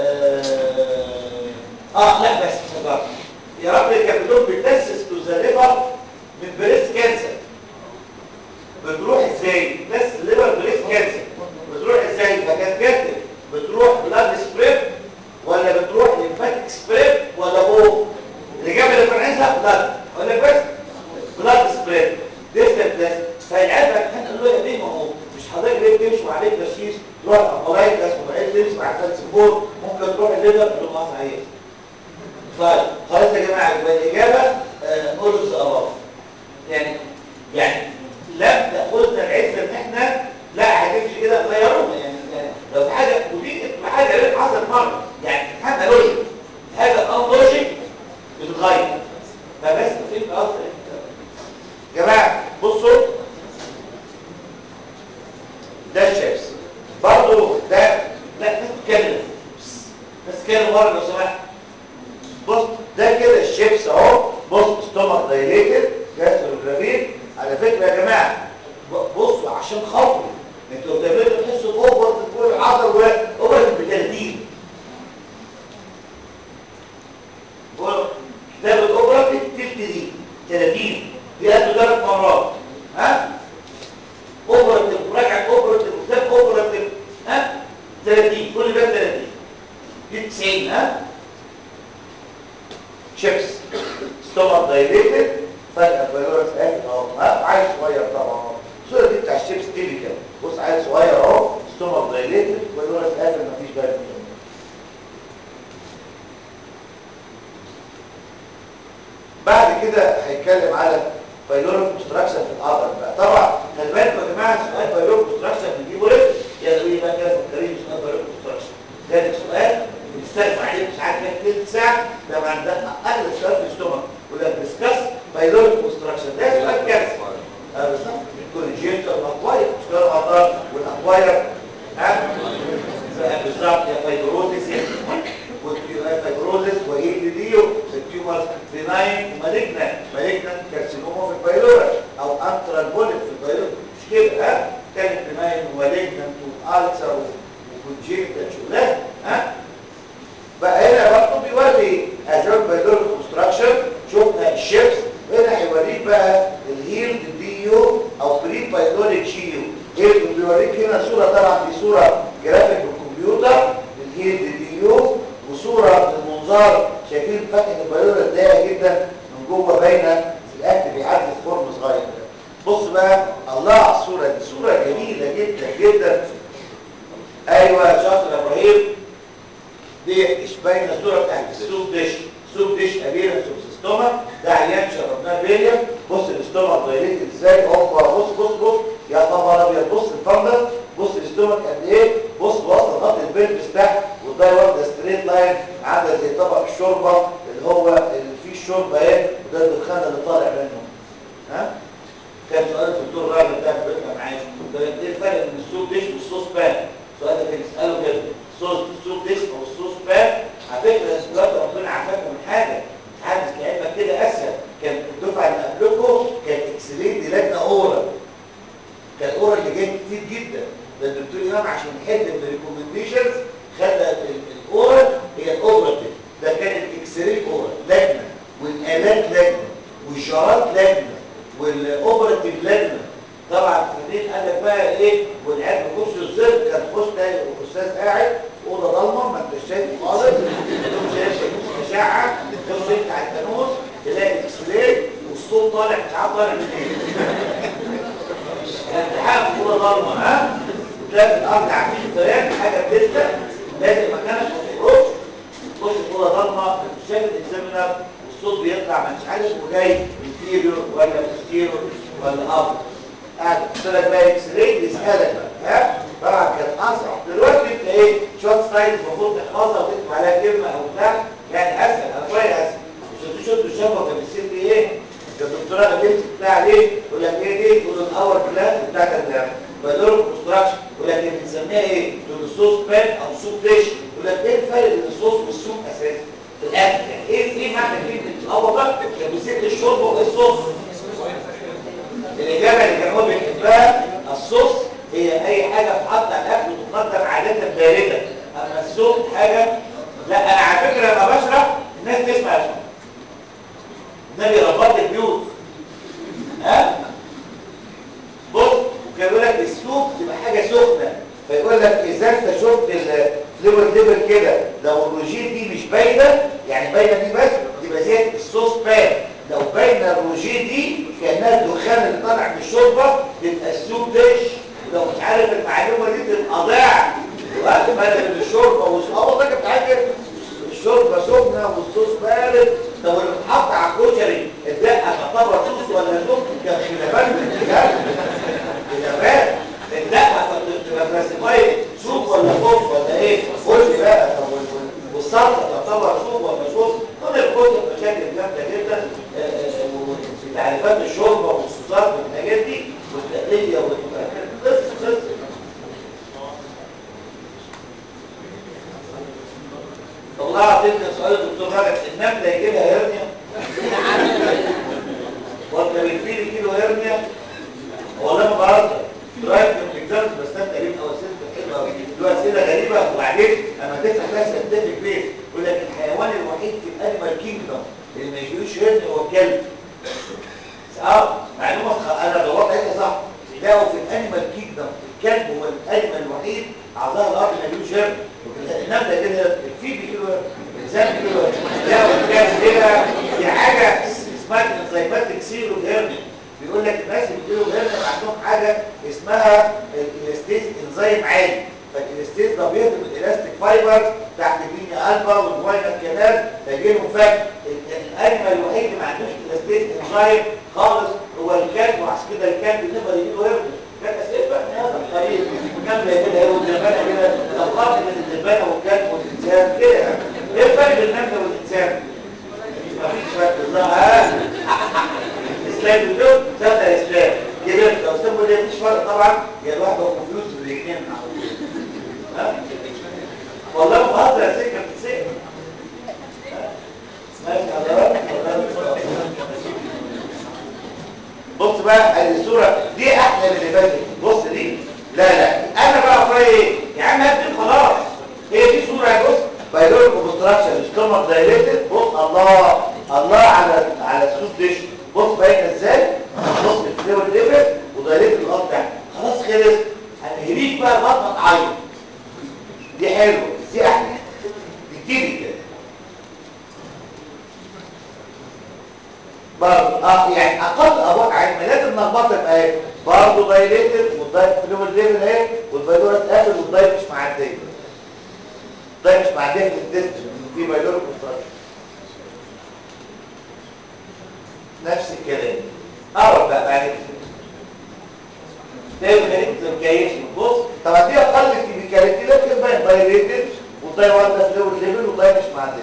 اه, آه لا بس افتكرت يا رب كان بتقول بتاسس تو ذا ليفر من بريست كانسر بتروح ازاي بس ليفر بريست كانسر بتروح ازاي فكان كاتب بتروح بلاد سبريب ولا بتروح ليمفاتيك سبريب ولا او الاجابه اللي كان عايزها بلاد اقول لك بس بلاد سبريد ديستنت بلاس فالعيال بقى كان قالوا له يا بيه ما هو مش حضرتك ليه بتمشي وعليك بشيش تروح الابولايتس وبعدين تمشي مع الفالسفور ممكن تروح الليفر تقول له اه صحيح طيب خلاص يا جماعه يبقى الاجابه اولوز اباف يعني يعني لم تاخذنا العزه ان احنا لا هتمشي كده غيروها يعني يعني لو في حاجه ودي بتبقى حاجه غير حصلت مره يعني حاجه لوجيك حاجه ان لوجيك بتتغير فبس في قصد جماعه بصوا ده الشيبس برضه ده لا بس تتكلم بس تتكلم ورا لو سمحت بص ده كده الشيبس اهو بص ستومك دايليتد جاستروجرافين على فكره يا جماعه ب- بصوا عشان خاطري انتوا بتعملوا تحسوا اوفر تقول العضل اوفر ب 30 بقول كتاب الاوبرا تلت دي 30 دي قد ثلاث مرات ها اوبرا مراجعه اوبرا كتاب اوبرا ها 30 كل ده 30 دي 90 ها شيبس ستومك دايليتد فجأة فيروس قافل اهو ها عايز صغير طبعا الصورة دي بتاع الشيبس تيبيكال بص عايز صغير اهو ستومك دايليتد فيروس قافل مفيش بالك منه بعد كده هيتكلم على بايلوريك كونستراكشن في العضل بقى طبعا خلي بالكم يا جماعه سؤال بايلوريك كونستراكشن بنجيبه ليه؟ يا ايه بقى كده فكرين سؤال بايلوريك كونستراكشن ده سؤال بنستغرب عليه مش عارف ايه تلت ساعه ده ما عندنا اغلى سؤال في الاستومك يقول لك ديسكاس بايلوريك كونستراكشن ده سؤال كارثه اه بالظبط كونجيتال والاكواير مش كده العضلات والاكواير ها بالظبط يا فايبروزيس فايبروزيس وايه اللي دي التيومر بناين ومالجنان مالجنان كارسينوما في البايلورا او انترال بوليت في البايلورا مش كده ها كانت بناين ومالجنان والسر وكونجيتال شغلانه ها بقى هنا برضه بيوري اسباب بايلورا كونستراكشن شفنا الشيبس هنا هيوريك بقى الهيلد دي يو او بري بايلوريك جي يو ايه بيوريك هنا صوره طبعا دي صوره جرافيك بالكمبيوتر الهيلد دي يو وصوره بالمنظار شايفين فتحه البايلورا ضيقه جدا من جوه باينه الاكل بيعدي في خرم صغير كده بص بقى الله على الصوره دي صوره جميله جدا جدا ايوه يا شاطر يا ابراهيم دي مش باينه الصوره بتاعت السوب ديش سوب ديش ابيرنس اوف سيستوما ده عيان شربناه بيليا بص الاستومك دايركت ازاي هوبا بص بص بص يا خبر ابيض بص الفندق بص الاستومك قد ايه بص واصل خط البلبس تحت والده واخده ستريت لاين عامله زي طبق الشوربه اللي هو اللي فيه الشوربه اهي وده الدخان اللي طالع منه ها كان سؤال الدكتور راجل ده بيبقى معايا ده ايه الفرق بين السوب ديش والصوص بان السؤال ده كان يساله كده صوص السوب ديش او الصوص بان على فكره السؤال ده ربنا عافاكم من حاجه حدث لعلمك كده اسهل كان الدفعه اللي قبلكم كانت اكسلين دي لجنه اورال كان اورال اللي جاي كتير جدا ده الدكتور امام عشان يحل من الريكومنديشنز خلى الاورال هي الاوبراتيف ده كان الاكسري اورال لجنه والالات لجنه والجارات لجنه والاوبراتيف لجنه طبعا فاهمين قال لك بقى ايه والعيال بيخش الزر كان تخش تلاقي الاستاذ قاعد اوضه ضلمه ما انتش شايفه خالص تقوم شايف اشعه تخش انت على الفانوس تلاقي اكس راي والصوت طالع مش عارف طالع منين الامتحان في اوضه ضلمه ها وتلاقي في الارض عاملين فريق حاجه بتسلق لازم مكانك ما تخرجش تخش في اوضه ضلمه مش شايف الاكزامينر والصوت بيطلع ما انتش عارف هو جاي انتيريور ولا بوستيريور ولا اب قاعد قلت لك بقى اكس راي بيسالك بقى ها طبعا كان اصعب دلوقتي انت ايه شوت سلايد المفروض تحفظها وتكتب عليها كلمه او بتاع يعني اسهل او شويه اسهل مش تشوف الشفره كان بيصير لي ايه ده الدكتوره اللي بتمسك بتاع عليه يقول لك ايه دي تقول الاول بلان بتاعت البايلوريك كونستراكشن يقول لك بنسميها ايه تقول الصوص بان او سوب ديش يقول لك ايه الفرق بين الصوص والسوب اساسا في الاكل يعني ايه ايه معنى كلمه الاول بقى كان بيصير لي الشوربه وايه الصوص الإجابة اللي كانوا بيحبها الصوص هي أي حاجة تحط على الأكل وتقدم عادة باردة أما السوق حاجة لا أنا على فكرة لما بشرح الناس تسمع يا النبي ربط البيوت ها بص وكان يقول لك السوق تبقى حاجة سخنة فيقول لك إذا أنت شفت الفليور ليفل كده لو الروجين دي مش باينة يعني باينة دي بس تبقى زي الصوص بان لو باينه الروجيه دي كانها الدخان اللي طالع من الشوربه يبقى السوب ديش ولو مش عارف المعلومه دي تبقى ضاع وقت ما بين الشوربه والصوص والله كنت عارف الشوربه سخنه والصوص بارد طب اللي اتحط على الكشري الدقه تعتبر صوص ولا سخن كان خلافات بالاتجاه خلافات الدقه سوق ولا صوص ولا ايه قول لي بقى طب وال- وال- والسلطه تعتبر سوق ولا صوص كل الكتب مشاكل جامده جدا آه، آه، وفي تعريفات الشوربه والصوصات والحاجات دي والتقليه والقصه قصه والله اعطيتني سؤال الدكتور راجع النمله يجي لها هرنيا ولا بيجي كيلو هرنيا والله ما بهزر دلوقتي في الاكزامز بستمتع بيه او اسئله حلوه قوي دلوقتي اسئله غريبه وبعدين اما تفتح بس ساينتفك بيس يقول لك الحيوان الوحيد في الانيمال كينجدوم اللي ما يجيلوش هرنيا هو الكلب اه معلومه خ- انا دورت عليها صح لقوا في الانيمال كينجدوم الكلب هو الانيمال الوحيد على ظهر الارض ما يجيلوش هرنيا النمله كده الفيل بيجيله هرنيا الانسان بيجيله هرنيا لقوا الكلب كده دي حاجه اسمها انزيماتيك سيرو هرنيا بيقول لك الناس اللي بيجيلهم هرنيا عندهم حاجه اسمها الالاستيز انزيم عالي فالالاستيز ده بيهضم الالاستيك فايبر تحت اللينيا الفا والفاينال كانال فيجي لهم فك الانيمال الوحيد اللي ما عندوش الاستيز انزيم خالص هو الكلب وعشان كده الكلب نقدر يجي له هرنيا كان اسئله بقى من هذا القبيل كم كده ايه والدبانه كده لو قارن بين الدبانه والكلب والانسان كده يعني. ايه الفرق بين النمله والانسان؟ مفيش فرق بالله ها اسلام بدون صدق اسلام كبرت لو سموا لي مفيش فرق طبعا يا الواحد هو فلوس بالاثنين ها والله ما بهزر يا سكه بتسكت ماشي حضرتك بص بقى ادي الصوره دي احلى من اللي فاتت بص دي لا لا انا بقى في رايي ايه يا عم هات خلاص هي دي صوره يا بص بايلوريك اوبستراكشن ستومك دايليتد بص الله الله على على السوس ديش بص باينه ازاي بص الفلويد ليفل ودايليتد لغايه تحت خلاص خلص هنهريك بقى لغايه ما تعيط دي حلوه دي احلى دي تيجي كده برضه اه يعني اقل ابواب يعني لازم نخبطها يبقى ايه برضه دايليتد والدايت فلويد ليفل اهي والبايلورات قافل والدايت مش معديه الدايت مش معديه في الديست في بايلوريك كونستراكشن نفس الكلام اقرب بقى بعد كده ده الميكانيزم كيف بص طبعا دي اقل كيميكاليتي لكن باين دايليتد والدايت واخده فلويد ليفل والدايت مش معديه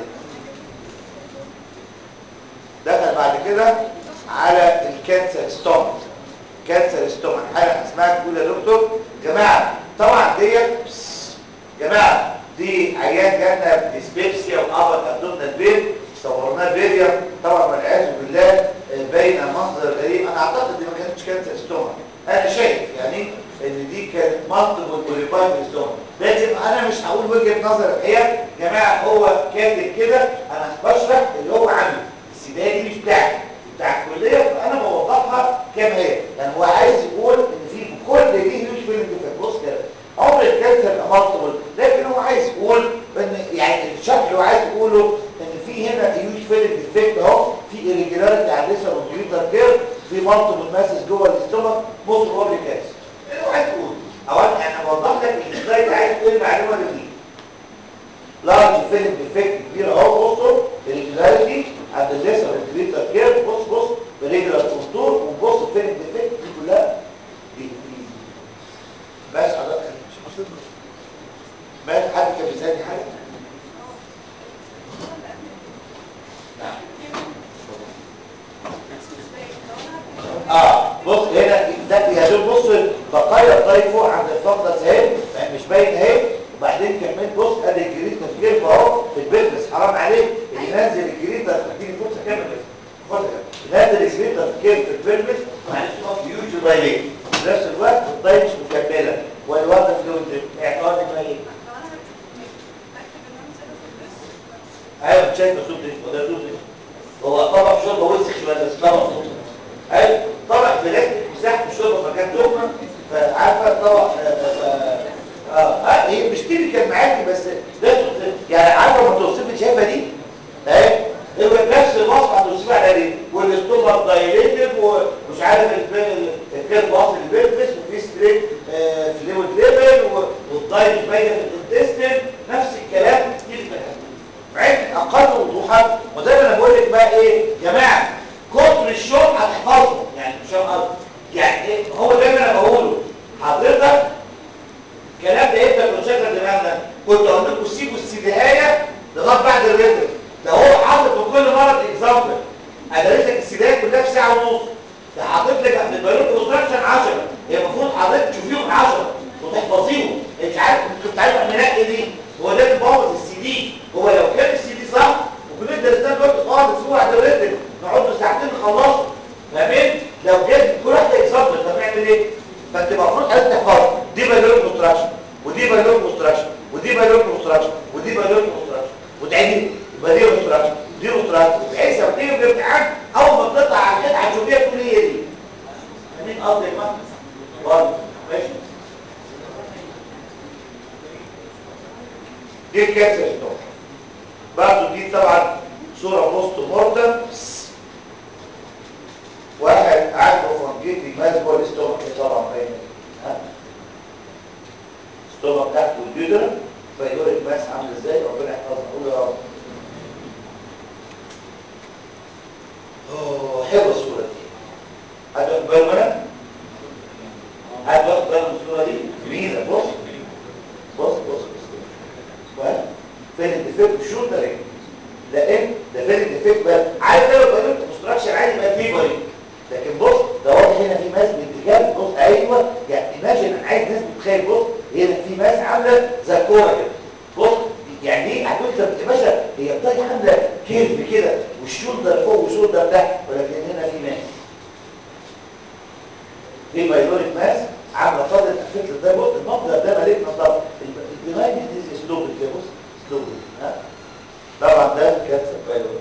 دخل بعد كده على الكانسر ستومك كانسر ستومك حاجه اسمها تقول يا دكتور جماعه طبعا ديت جماعه دي عيان جالنا ديسبيبسيا وابر ابدومينال بين صورناه فيديو طبعا والعياذ بالله آه، باينه منظر غريب انا اعتقد دي ما كانتش كانسر ستومك انا شايف يعني ان دي كانت مالتيبل كوليفايد ستومك لكن انا مش هقول وجهه نظر الحقيقه يا جماعه هو كاتب كده انا بشرح اللي هو عامله السيديه دي مش بتاعتي بتاع الكليه فانا بوضحها كما هي يعني هو عايز يقول ان في كل دي هيوج فيلم ديفكت بص كده عمر الكانسر مالتيبل لكن هو عايز يقول ان يعني الشرح اللي هو عايز يقوله ان في هنا هيوج فيلم ديفكت اهو في irregularity على الليسر والجليتر كير في مالتيبل ماسز جوه الاستومك موست بروبلي كانسر اللي هو عايز يقول او انا يعني بوضح لك السلايد عايز يقول المعلومه دي لارج فيلم ديفكت كبير اهو بصوا irregularity عند الليسر والجليتر كير بص بص بريجولار كونتور وبص فيلم ديفكت دي كلها دي دي بس حضرتك ماشي حد كان بيسالني حاجه نعم اه بص هنا ده يا دوب بص بقايا الطيب فوق عند الفقده اهي مش باين اهي وبعدين كملت بص ادي الجريد تفكير اهو في البيت بس حرام عليك اللي نزل الجريد ده اديني فرصه كامله بس خد نزل الجريد تفكير في البلبس معلش هو هيوج دايليت في نفس الوقت الطيب مش مكمله والوضع فلويد اعتراض ما ايه ايوه شايف الصوت ده وده صوت هو طبق شوربه وسخ شويه بس طبق صوت ايوه طبق بلاستيك مساحه الشوربه مكان تهمه فعارفه الطبق اه اه, آه هي مش تيبيكال معاكي بس ده صوت يعني عارفه ما توصفي شايفه دي اهي هو نفس الوصف هتوصفي على دي والاستومك دايليتد ومش عارف الكيرف واصل البلفس وفي ستريت آه فلويد ليفل والدايت باينه في الانتستين نفس الكلام تيبيكال عد اقل وضوحا وزي ما انا بقول لك بقى ايه يا جماعه كتر الشغل هتحفظه يعني مش يعني ايه هو ده اللي انا بقوله حضرتك الكلام ده انت كنت كنت اقول لكم سيبوا السيديهايه لغايه بعد الريتم ده هو حاطط في كل مرض اكزامبل ادرس لك السيديهايه كلها في ساعه ونص ده حاطط لك قبل البيولوجي كونستراكشن 10 هي المفروض حضرتك تشوفيهم 10 وتحفظيهم انت عارف كنت عارف احنا نلاقي دي هو ده بيبوظ السي دي هو لو كان السي دي صح ممكن ندرس ده دلوقتي خالص هو بعد الريتم نقعد له ساعتين نخلصه فاهمين لو جت كل واحده اكزامبل طب نعمل ايه فانت المفروض حضرتك تحفظ دي بيولوجي كونستراكشن ودي بيولوجي كونستراكشن ودي بيولوجي كونستراكشن ودي بيولوجي كونستراكشن وتعيدي يبقى دي كونستراكشن دي كونستراكشن بحيث لما تيجي في الامتحان اول ما تطلع على الحته هتشوفيها تقول هي دي فاهمين قصدي يا جماعه برضه ماشي دي الكانسر ستوك برضه دي طبعا صوره بوست مورتم واحد عنده فانجيتي ماس جوه الاستومك طبعا باين ها الاستومك تحت والجدر فيقول الماس عامل ازاي ربنا يحفظنا قول يا رب اوه حلوه الصوره دي حد واخد باله منها؟ حد واخد باله من الصوره دي؟ جميله بص بص بص بص بص فين الديفكت شو ده ايه؟ لان ده فين الديفكت بقى عارف لو بقى كونستراكشن عادي بقى فيه بريك لكن بص ده واضح هنا في ماس باتجاه بص ايوه يعني ايماجن انا عايز ناس تتخيل بص هنا في ماس عامله زي الكوره كده بص يعني دي هتقول طب يا باشا هي بتاعتي عامله كيرف كده والشولدر فوق والشولدر تحت ولكن هنا في ماس في بايلوريك ماس عامله فاضل الفكر ده بص المنظر ده مليك نظر البنايه دي اسلوب كده بص اسلوب ها طبعا ده كانسر بايلوريك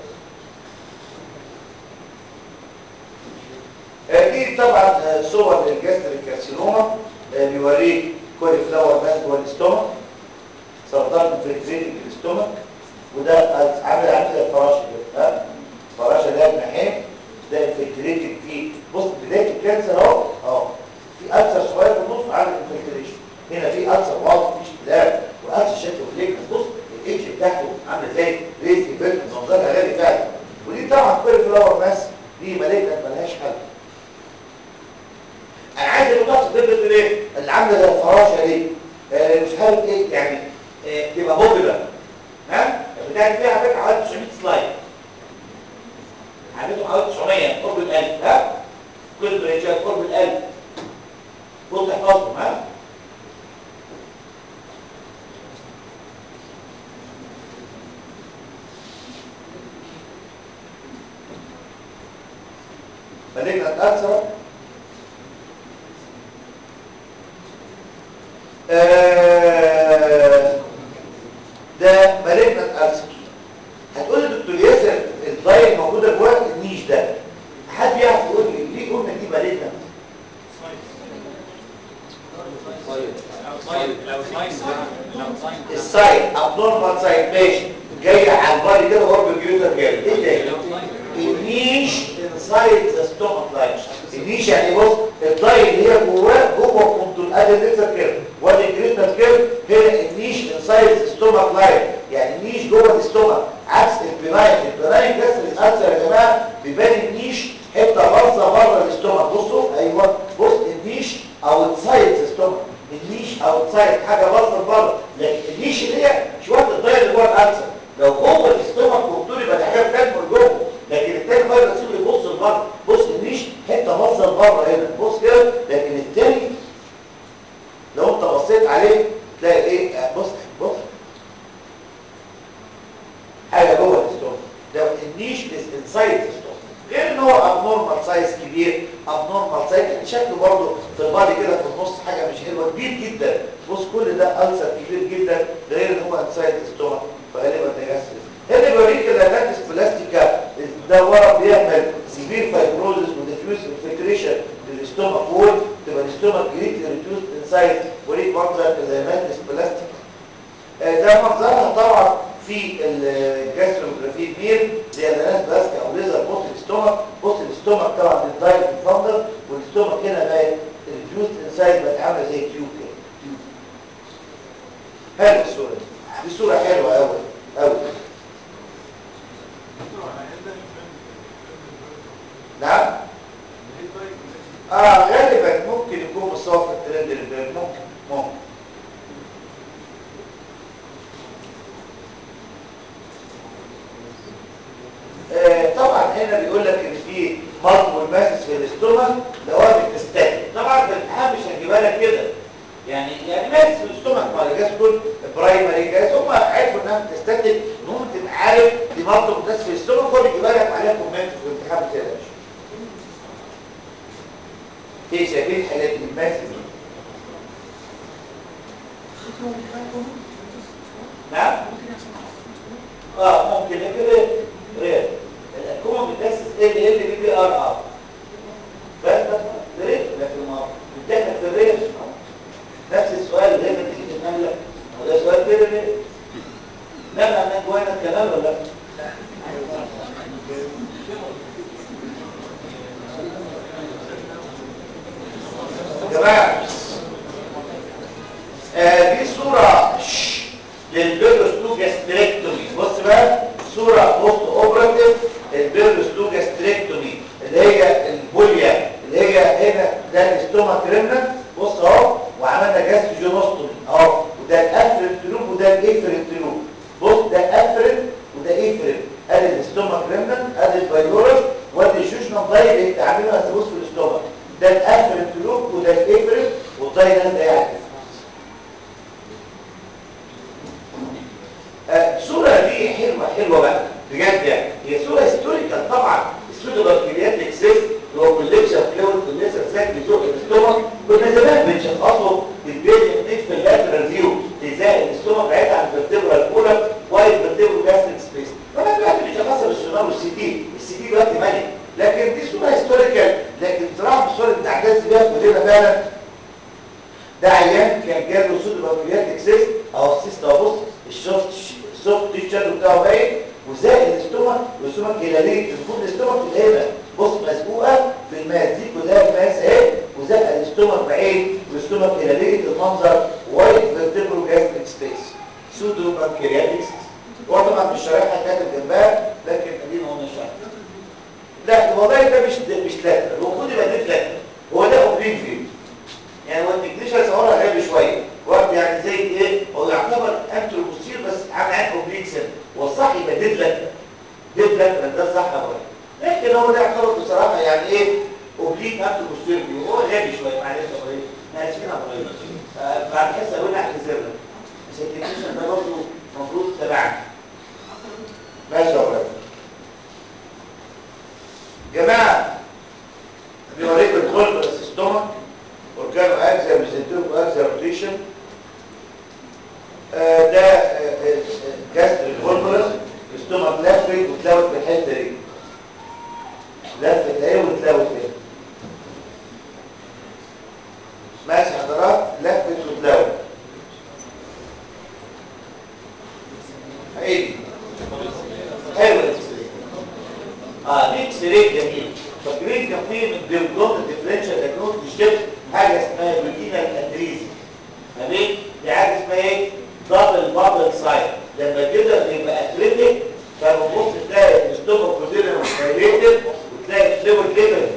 دي طبعا صور للجاستريك كارسينوما بيوريك كولي فلاور ماس جوه الاستومك سرطان انفلتريتنج الاستومك وده عامل عامل زي الفراشه كده ها فراشه ده جناحين ده انفلتريتنج فيه بص بدايه الكانسر اهو اهو في ألسر صغير في النص عامل انفلتريشن هنا في ألسر واضح مفيش كلام وألسر شكله فليك بص الايدج بتاعته عامله زي ريز ايفكت منظرها غالي فعلا ودي طبعا كولي فلاور ماس دي مالجنت ملهاش حل انا عايز المتوسط تبقى تقول ايه اللي عامله زي الفراشه دي آه مش عارف ايه يعني آه تبقى بوبلر ها بتاعت فيها على فكره حوالي 900 سلايد عملته حوالي 900 قرب ال 1000 ها كل بريتشات قرب ال 1000 فوق تحفظهم ها مالجنت ألسر آه ده مالجنت ألسر هتقول لي دكتور ياسر الضايق الموجودة جوه النيش ده حد يعرف يقول لي ليه قلنا دي مالجنت السايد ابنورمال سايد ماشي جاي على البادي كده هو بالكمبيوتر جاي ايه ده النيش انسايد ذا ستومك لاين النيش يعني بص الضاي اللي هي جواه جوه كنترول ادي الليزر كيرف وادي الجريتر كيرف هنا النيش انسايد ذا ستومك لاين يعني النيش جوه الاستومك عكس البناين البناين كسر الالسر يا جماعه بيبان النيش حته باظه بره الاستومك بصوا ايوه بص النيش اوتسايد ذا ستومك النيش اوتسايد حاجه باظه بره لكن النيش اللي هي شويه الضاي اللي جوه الالسر لو جوه الاستومك كنترول يبقى دي حاجه بتكمل جوه لكن التاني بقى بتسيبه يبص لبره بص النيش حته باظه لبره هنا بص كده لكن التاني لو انت بصيت عليه تلاقي ايه آه بص بص حاجه جوه الاستومك ده النيش از انسايد الاستومك غير ان هو ابنورمال سايز كبير ابنورمال سايز يعني شكله برضه في البادي كده في النص حاجه مش حلوه كبير جدا بص كل ده ألسر كبير جدا غير ان هو انسايد الاستومك فغالبا ده ياسر هنا بيوريك الاناتس بلاستيكا ده ورق بيعمل سيفير فايبروزس وديفيوز انفلتريشن للاستومك وول تبقى الاستومك جريتلي ريديوس انسايد وريك منظر الاناتس بلاستيكا ده منظرها طبعا في الجاستروجرافي مير زي الاناتس بلاستيكا او ليزر بص الاستومك بص الاستومك طبعا بالدايت فاندر والاستومك هنا بقى ريديوس انسايد بقت عامله زي تيوب كده تيوب حلوه الصوره دي دي صوره حلوه قوي قوي نعم اه غالبا ممكن يكون مصاب في الترند البيرد ممكن ممكن هنا بيقول لك ان في مالتيبل ماسس في الاستومك لو هو بتستاتيك طبعا في الامتحان مش هنجيبها لك كده يعني يعني ماسس في الاستومك ما جاز تقول برايمري جاز هم عرفوا انها بتستاتيك المهم تبقى عارف دي مالتيبل ماسس في الاستومك هو بيجيبها لك عليها كومنت في الامتحان ما تقلقش ايه شايفين حالات الماسس دي نعم اه ممكن كده ريال الحكومه بتاسس ال ال بي بي ار ار بس بس ريال لكن ما بتدخل في الريال نفس السؤال اللي هنا تيجي تقول لك هو ده سؤال كده ليه؟ لا لا انا جوانا الكلام ولا لا؟ يا جماعه آه دي صوره للبيرستوجاستريكتومي بص بقى صوره بوست اوبراتيف البيرستوجاستريكتومي اللي هي البوليا اللي هي هنا ده الاستومك ريمنا بص اهو وعملنا جاستروجينوستومي اهو وده الافرنت لوب وده الايفرنت لوب بص ده افرنت وده ايفرنت ادي الاستومك ريمنا ادي البايلورس وادي الشوشنال دايركت عاملينها بس بص في الاستومك ده الافرنت لوب وده الايفرنت والدايلان ده يعني الصورة دي حلوة حلوة بقى بجد يعني هي صورة هيستوريكال طبعا السودوبكتيريات اكسس اللي هو كوليكشن فلويد كوليكشن ساك بيزوق الاستومك كنا زمان بنشخصه بالبيت اثنين في اللاترال فيو ازاي الاستومك بعيد عن الفرتبرال كولم وايد فيرتبرال جاستريك سبيس طبعا دلوقتي بنشخصها بالسونار والسي تي السي تي دلوقتي ملك لكن دي صورة هيستوريكال لكن بصراحة الصورة اللي بتعتز بيها كلنا فعلا ده عيان كان جاله سودوبكتيريات اكسس اهو السيست اهو بص الشفت السوفت تيشر بتاعه باين وزائد الاستومك والاستومك هلاليه المفروض الاستومك في الهبه بص مسبوقه في الماس دي كلها الماس اهي وزائد الاستومك بعين والاستومك هلاليه المنظر وايت فيرتبرو جاستريك سبيس سودو بانكرياتكس هو طبعا في الشريحه كاتب جنبها لكن ادينا قلنا الشرح لا والله ده مش ده مش لاتر هو المفروض يبقى ده لاتر هو ده اوبليك فيو يعني هو التكنيشن صورها غالي شويه وقت يعني زي ايه هو يعتبر انتروبوستير بس عامل عين اوبليك سن هو الصح يبقى ديد لك ديد لك ده الصح يا ابراهيم لكن هو ده يعتبر بصراحه يعني ايه اوبليك انتروبوستير فيو هو غالي شويه معلش يا ابراهيم احنا اسفين يا ابراهيم آه، بعد حصه قلنا اعتذر لك بس التكنيشن ده برضه المفروض تبعنا ماشي يا ابراهيم جماعه بيوريكم الكولبرس ستومك اورجانو اكزا ميزنتروب اكزا روتيشن آه ده آه جاستر الفولبرس الاستومك لفت وتلوت في الحته دي لفت اهي وتلوت اهي ماشي حضرات لفت وتلوت حلو حلو الاكسري اه دي اكسري جميل فاكرين كان في من ديفلوب الديفرنشال دايجنوز شفت حاجه اسمها روتينال ادريزي تمام دي حاجه اسمها ايه دبل بابل سايد لما كده يبقى اتريتك فبتبص تلاقي الاستومك كوتيريا دايليتد وتلاقي الفلويد ليفل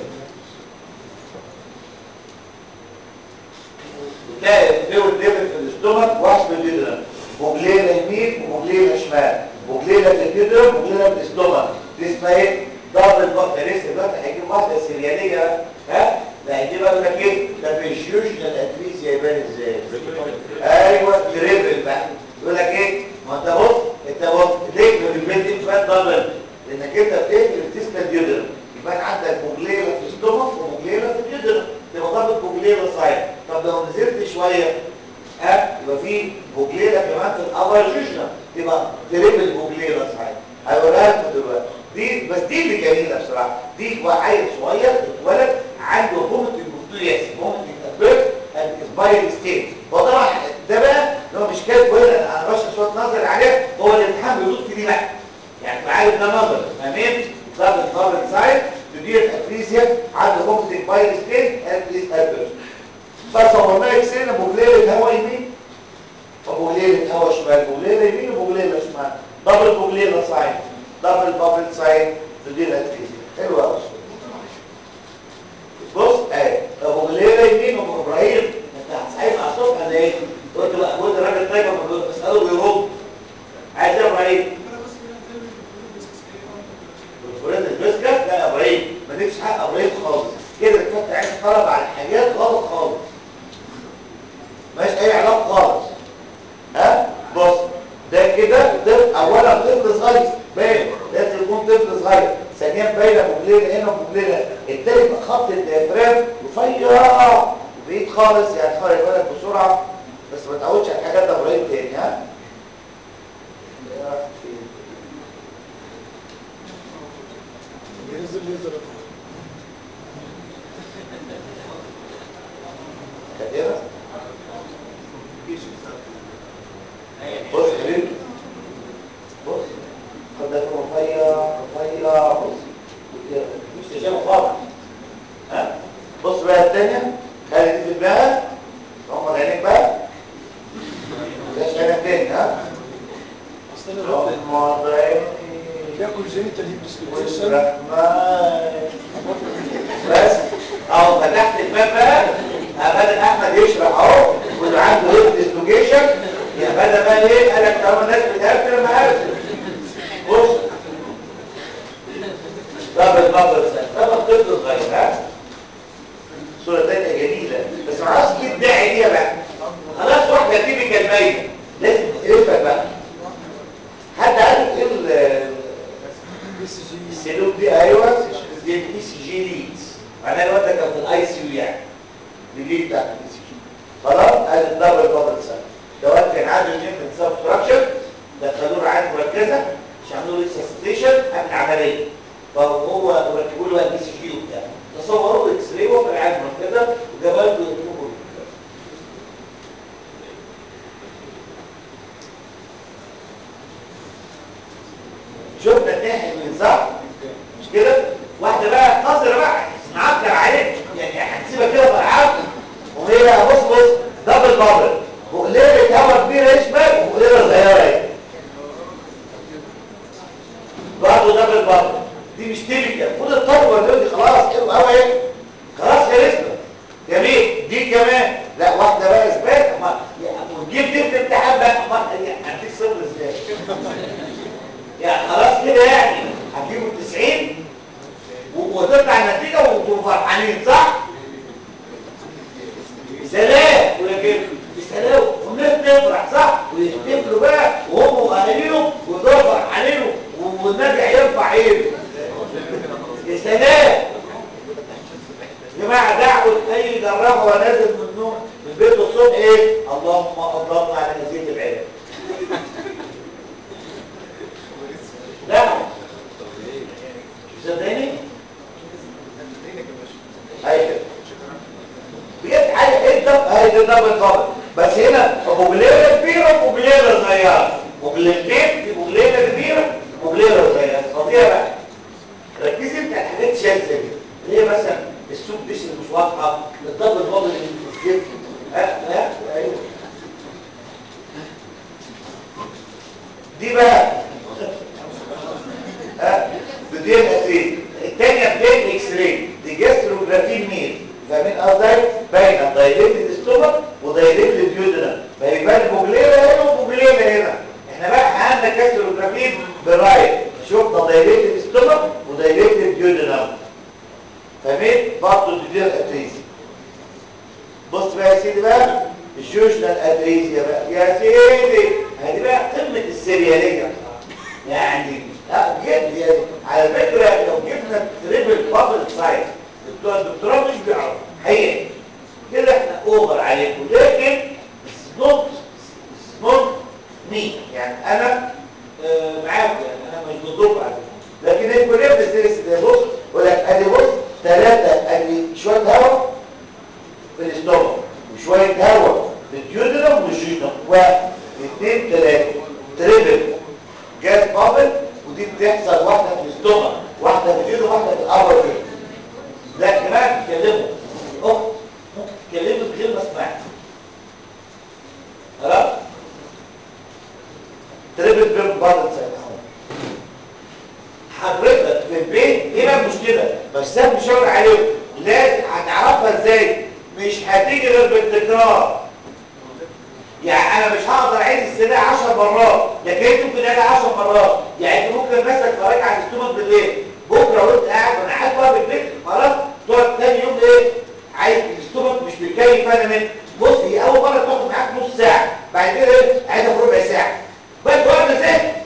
وتلاقي الفلويد ليفل في الاستومك وحش بالجدران بوجلينا يمين وبوجلينا شمال بوجلينا في الجدران وبوجلينا في الاستومك دي اسمها ايه دبل بابل لسه دلوقتي هيجيب واحده سرياليه ها لا هيجيب بقى لك ايه ده بالجيوشنال اتريزيا يبان ازاي ايوه تريبل بقى يقول لك ايه ما انت بص انت بص ليه بالبيت يبان دبل لانك انت بتقفل التسكال ديودر يبان عندك بوجليله في الاستومك وبوجليله في الديودر تبقى ضابط بوجليله سايد طب لو نزلت شويه ها يبقى في بوجليله كمان في الابر جيوشنال تبقى تريبل بوجليله سايد هيقولها لكم دلوقتي دي بس دي اللي جميله بصراحه دي عيل صغير اتولد عنده فوميتنج بوستيريس فوميتنج اتبيرث اند اسبايرنج ستيت وطبعا ده بقى اللي هو مش كاتب هنا انا بشرح شويه نظر عليه هو الامتحان بيدوس في دي بقى يعني عارف ده نظر تمام ضرب الفرد سايد تدير افريزيا عنده فوميتنج باير ستيت اند از اتبيرث فصورناه اكسينا بوجليله هوا يمين وبوجليله هوا شمال بوجليله يمين وبوجليله شمال دبل بوجليله سايد دبل بابل سايد تدير افريزيا حلو قوي بص اهي ابو غليله يمين ابو ابراهيم انت هتصحيح على الصبح ولا ايه قلت بقى قلت الراجل طيب ما بساله بيرد عايز ايه يا ابراهيم فريد البسكه طفل اولا طفل صغير باين لازم يكون طفل صغير ثانيا باينه بوبلينا هنا وبوبلينا التاني يبقى خط الديافرام رفيع وبعيد خالص يعني خلي بالك بسرعه بس ما تعودش على الحاجات ده ابراهيم تاني ها راحت فين؟ كانت هنا بص يا حبيبي بص خد ده رفيع رفيع بص مش تشابه خالص ها بص بقى الثانيه خلي دي في دماغك غمض عينيك بقى مش عينك تاني ها غمض عينيك بياكل جينيتال هيب ديسلوكيشن والرحمن بس اهو فتحت الباب بقى آه، بدأ احمد يشرح اهو واللي عنده هيب ديسلوكيشن يا بدأ بقى ايه قال لك طالما الناس بتقفل ما قفل بص دبل دبل سنة طبعا طفل صغير ها صورة تانية جميلة بس ما اعرفش ايه الداعي ليها بقى خلاص واحدة تيبيكال باينة لازم تقرفك بقى حد عارف ايه ال- اس جي السلوك دي ايوه دي الاي سي جي ليدز معناها الواد ده كان في الاي سي يو يعني دي ليد بتاعت الاي سي جي خلاص ادي الدبل بابل سيل ده واد كان عنده جنرال سبستراكشن دخلوه رعايه مركزه مش عملوا له سسبيشن قبل العمليه فهو ركبوا له الاي سي جي وبتاع تصوروا اكس راي وهو في الرعايه المركزه وجابوا له الكوبري شفنا الناحيه من صح مش كده واحده بقى قذره بقى معكر عليك يعني هتسيبها كده فرعات وهي بقى بص بص دبل بابل بقليله هوا كبيره يشبك وبقليله صغيره اهي برضه دبل بابل دي مش تيبيكال المفروض الطلبه دي خلاص حلو قوي اهي خلاص خلصنا جميل دي كمان لا واحده بقى اثبات اما وتجيب دي في الامتحان بقى اما هديك صفر ازاي يعني خلاص كده يعني هتجيبوا 90 و- وتطلع النتيجة وانتوا فرحانين صح؟ سلام ولكن سلام والناس تفرح صح؟ ويحتفلوا بقى وهم واهاليهم ويفضلوا فرحانين و- والنبي هيرفع ايده يا سلام يا جماعه دعوه اي جراح وهو نازل من النوم من بيته الصبح ايه؟ اللهم اضرنا على نزيد العلم لا صدقني هاي كده بجد حاجه ايه ده هاي ده دبل فاضل بس هنا بوبليره كبيره وبوبليره صغيره بوبليرتين في بوبليره كبيره وبوبليره صغيره فظيعه بقى ركزي انت على الحاجات شاذه كده اللي هي مثلا السوق ديش اللي مش واضحه الدبل فاضل اللي في الزفت ها ها ايوه دي بقى ها بدين اسيد الثانيه بدين اكس راي دي جاستروجرافين ميل فاهمين قصدي باينه دايليتد ستومك ودايليتد ديودنا ما يبان بوبليره هنا وبوبليره هنا احنا بقى عندنا جاستروجرافين برايت شفنا دايليتد ستومك ودايليتد ديودنا فاهمين برضه دي الاتريزي بص بقى يا سيدي بقى الجوشنال اتريزيا بقى يا سيدي هذه بقى قمه السرياليه يعني لا بجد يعني على فكرة لو جبنا تريبل بابل سايت بتوع الدكتوراه مش بيعرفوا حقيقة كده احنا اوفر عليكم لكن نوت نوت مي يعني انا آه، معاكم يعني انا مش ضدكم على فكرة لكن انتوا ليه بتدرس ده بص ولا ادي بص ثلاثة ادي شوية هواء في الاستومك وشوية هواء في الديودرم والجينوم واحد اثنين ثلاثة تريبل جاز بابل ودي بتحصل واحدة في الاستومك واحدة في الجينوم واحدة في الأبر كده لا كمان تتكلموا اخت ممكن تتكلموا من غير ما اسمعك خلاص تريبل بيرن بابل سايت اهو حضرتك في البيت ايه بقى المشكله بس انا مش هقول عليهم لازم هتعرفها ازاي مش هتيجي غير بالتكرار يعني انا مش هقدر اعيد السلاح 10 مرات لكن انت ممكن تعيد 10 مرات يعني انت ممكن مثلا تتفرج على الاستومك بالليل بكره وانت قاعد وانا قاعد بقى بالليل خلاص تقعد تاني يوم ايه عايز الاستومك مش بيكيف انا منه بص هي اول مره تاخد معاك نص ساعه بعد كده ايه عايزها في ربع ساعه بس واحده زي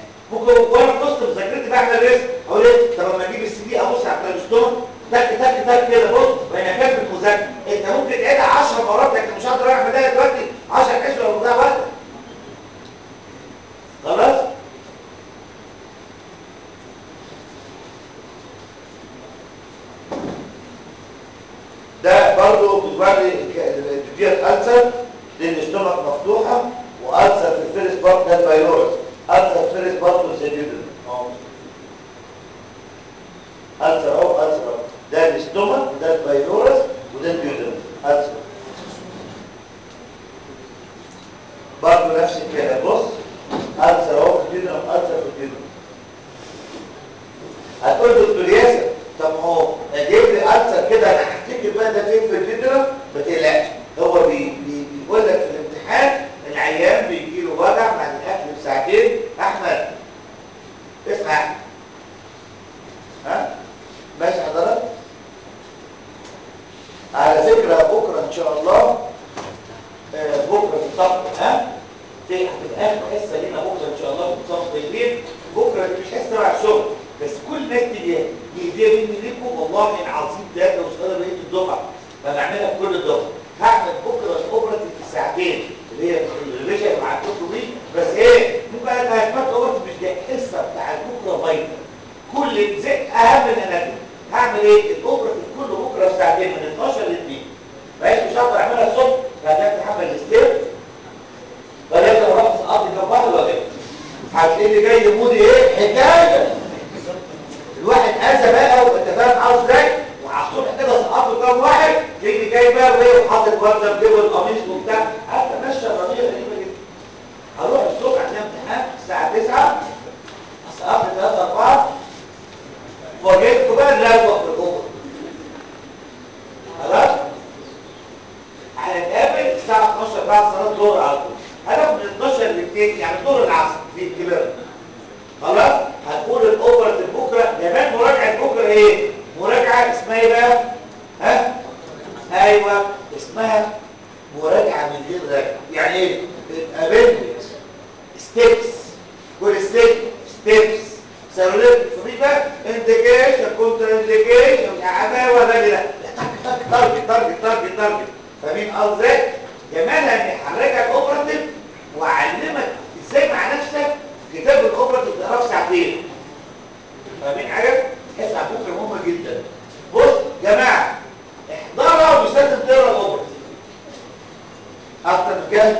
ألسر فيرس برضه زي اليودن ألسر أهو ألسر أهو ده الاستومك وده البايلورس وده اليودن ألسر برضه نفس الكلام بص ألسر أهو في اليودن ألسر في اليودن هتقول دكتور ياسر طب ما هو جايب لي ألسر كده أنا هفتكر بقى ده فين في اليودن ما تقلقش هو بي بي بيقول لك في الامتحان العيان بيجي له وجع بعد الاكل بساعتين احمد اسمع ها ماشي حضرتك على فكره بكره ان شاء الله آه، بكره في الطقم ها في هتبقى اخر حصه لينا بكره ان شاء الله في الطقم طيبين بكره دي مش حصه تبع الشغل بس كل الناس تيجي يهديها مني ليكم والله العظيم ده لو اشتغل بقيه الدفعه فبعملها في كل الدفعه هعمل بكره الاوبرا في ساعتين اللي هي الريفيجن مع الكتب دي بس ايه ممكن انا هسمعت اوبرا مش دي الحصه بتاع بكره فايتال كل زي اهم من الاناتومي هعمل ايه الاوبرا في كل بكره في ساعتين من 12 ل 2 بقيت مش هقدر اعملها الصبح فهتلاقي تحمل الستير فلازم اروح اقضي جنب بعض ولا هتلاقيني جاي مودي ايه حكايه الواحد اذى بقى وانت فاهم عاوز ازاي وعلى الصبح كده سقطوا كام واحد تيجي جاي بقى وايه وحاطط ورده بجيب القميص وبتاع حتى ماشيه الرميه غريبه جدا هروح الصبح عندنا امتحان الساعه 9 سقطت 3 4 واجيبكم بقى نروق في الاوضه خلاص هنتقابل الساعه 12 بعد صلاه الظهر على طول هناخد من 12 ل 2 يعني ظهر العصر دي كبيره خلاص هنقول الاوفر بكره كمان مراجعه بكره ايه مراجعه اسمها ايه بقى ها ايوه اسمها مراجعه من غير رجعه يعني ايه ابندكس ستيبس كل ستيب ستيبس سيروليت فريبا انديكيشن كونتر انديكيشن عداوه ده لا تارجت تارجت تارجت تارجت تارجت فاهمين قصدي كمان اني هرجع الاوبراتيف واعلمك ازاي مع نفسك كتاب الاوبراتيف تقراه في ساعتين فاهمين حاجه تحس على فكره مهمه جدا بص جماعه احضرها ومش لازم تقرا الاوبراتيف اكتر من كده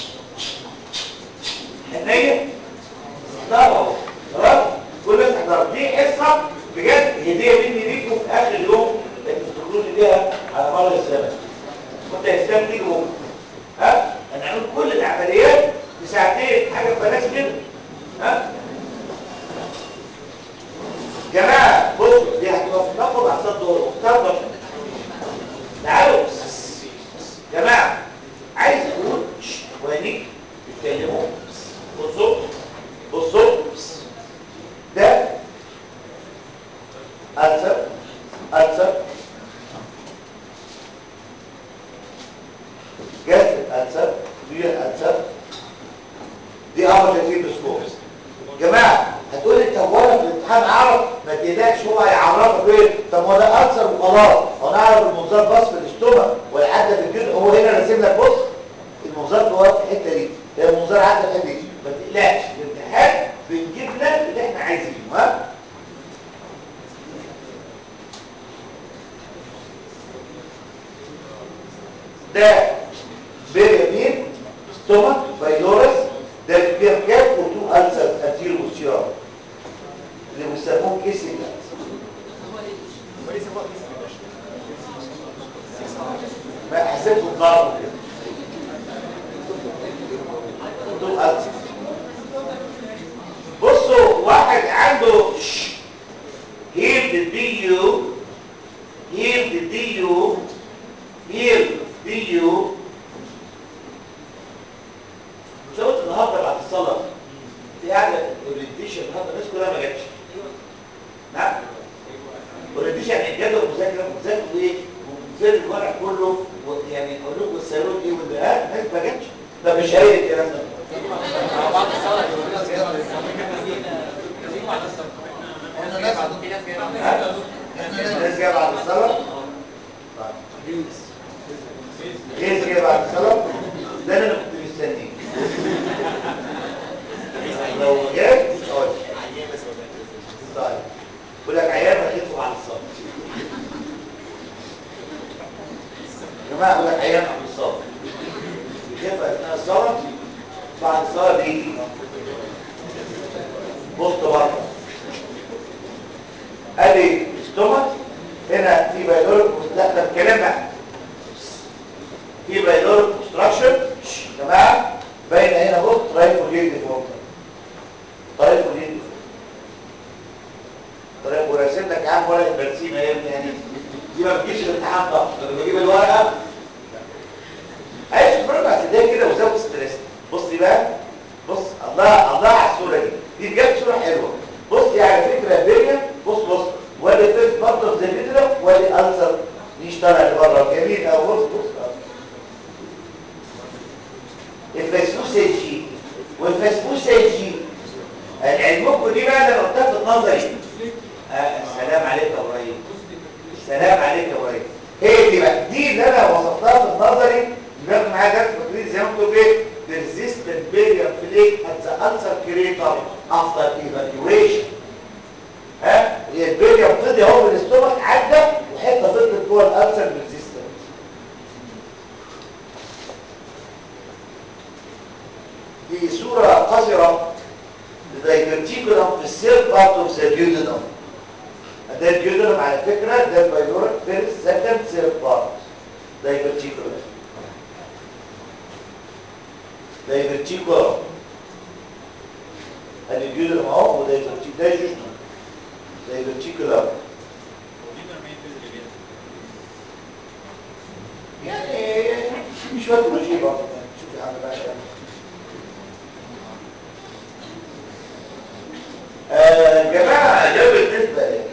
حنيه احضرها خلاص كل الناس احضرها دي حصه بجد هديه مني ليكم في اخر يوم انتوا تفتكروني بيها على مر الزمن وانت اسلام تيجي بكره ها هنعمل كل العمليات في ساعتين حاجه ببلاش كده ها جماعه بصوا دي هتبقى في نقطه بعد صلاه الظهر مختار تعالوا جماعه عايز اقول وينيك بيتكلموا بصوا بصوا ده ألسر ألسر جذب الألسر دي الألسر دي أول ترتيب سكور جماعة هتقول لي طب وانا في الامتحان اعرف ما تقلقش هو هيعرفك ايه طب ما ده ألسر وخلاص وانا اعرف المنظار بص في الاستومك والعدة في الجزء هو هنا راسم لك بص المنظار هو في الحتة دي هي المنظار عدة في الحتة دي ما تقلقش في الامتحان بنجيب لك اللي احنا عايزينه ها ده بيريمين ستومك بايلورس ده البير كاب وتو ألسر أتير وسيار اللي بيسموه كيسنج ما حسيته ضرب كده تو ألسر بصوا واحد عنده هيل دي يو هيل دي يو هيل دي يو مش قلت النهارده بعد الصلاه في قاعده اورينتيشن النهارده الناس كلها ما جاتش نعم اورينتيشن يعني الجدول المذاكره مذاكروا ايه ومذاكر الورق كله ويعني اقول لكم السيرون ايه والبقات الناس ما جاتش ده مش هي الكلام ده بعد الصلاه احنا ناس الناس جايه بعد الصلاه غير جايه بعد الصلاه ده اللي انا كنت مستنيه لو جاي مش هقول بص بره ادي ستومك هنا في بايلوريك لا ده الكلام بقى في بايلوريك كونستراكشن يا جماعه باين هنا بص ترايفوليد ديفورم ترايفوليد ديفورم طيب وراسم لك يا عم ورقه برسيمه يا ابني يعني دي ما بتجيش الامتحان طبعا لما بجيب الورقه عايز تتفرج على السدايه كده وزود ستريس بصي بقى بص الله الله على الصوره دي دي بجد صوره حلوه بصي على فكره بيريا بص بص وادي فيرست بارت اوف ذا فيديو وادي انسر دي طالع لبره جميل قوي بص بص الفسفوسه جي والفسفوسه جي علمكم دي بقى اللي انا قلتها في النظري آه السلام عليك يا ابراهيم السلام عليك يا ابراهيم هي دي بقى دي اللي انا وصفتها في النظري بياخد معايا درس فاكرين زي ما انتم ايه persistent barrier flake at the ulcer crater after evacuation ها هي البيريا بتضي اهو من الاستومك عدى وحته فضلت جوه الالسر persistent دي صوره قذره لدايفرتيكولم في السير بارت اوف ذا duodenum ده الجدرم على فكرة ده البايلوريك فيرست سكند سير بارت دايفرتيكولم دايفرتيكولم ادي الجدرم اهو ودايفرتيكولم ده جوجنا دايفرتيكولم يعني مش وقت ماشي برضه شوف يا عم بقى آه جماعة ده بالنسبة لي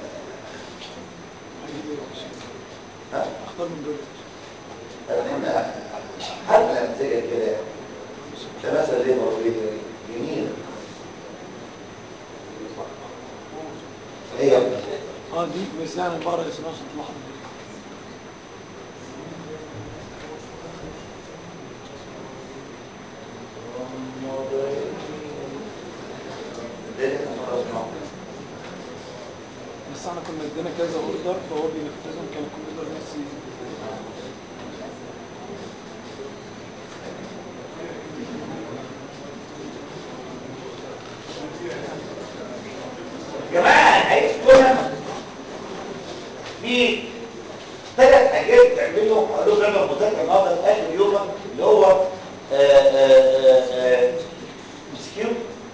ها؟ اختار من دول أنا حتى أمثلة كده ده مثلا ليه موجود جميل هي اه دي بس يعني بقرا اسمها عشان تلاحظ بس احنا كنا ادينا كذا اوردر فهو بينفذهم كان الكمبيوتر نفسي جماعة عايز كنا في ثلاث حاجات تعملهم هقول لكم لما المذاكرة النهارده في آخر يومك اللي هو آه، آه، آه، مسكيو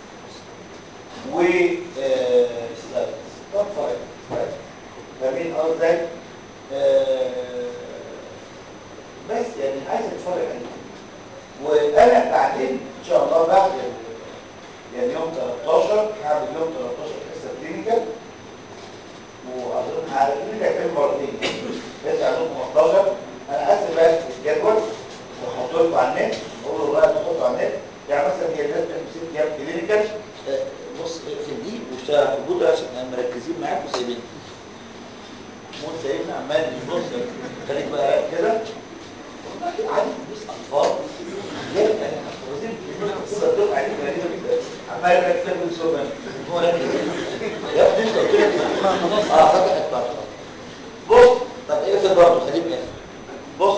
و ستوب فاير فاهمين قصدي؟ بس يعني عايز اتفرج عليه وانا بعدين ان شاء الله بعد يعني يوم 13 هعمل يوم 13 حصه كلينيكال واظن على كلينيكال كام مرتين بس عندكم 15 انا حاسب بقى الجدول وهحطه لكم على النت اقول له بقى تحطه على النت يعني مثلا هي الناس بتعمل ست ايام كلينيكال آه، بص اقفل دي واشتغل على الكمبيوتر عشان احنا مركزين معاك وسايبين مون سايبنا عمال يبص خليك بقى رايق كده والله عادي بص اطفال ليه يعني محفوظين كده الدفعه عليك غريبه جدا عمال يبقى كتاب من سوبر هو راكب يا ابني انت قلت لك خلاص اه فتحت بقى بص طب اقفل برضه خليك قافل بص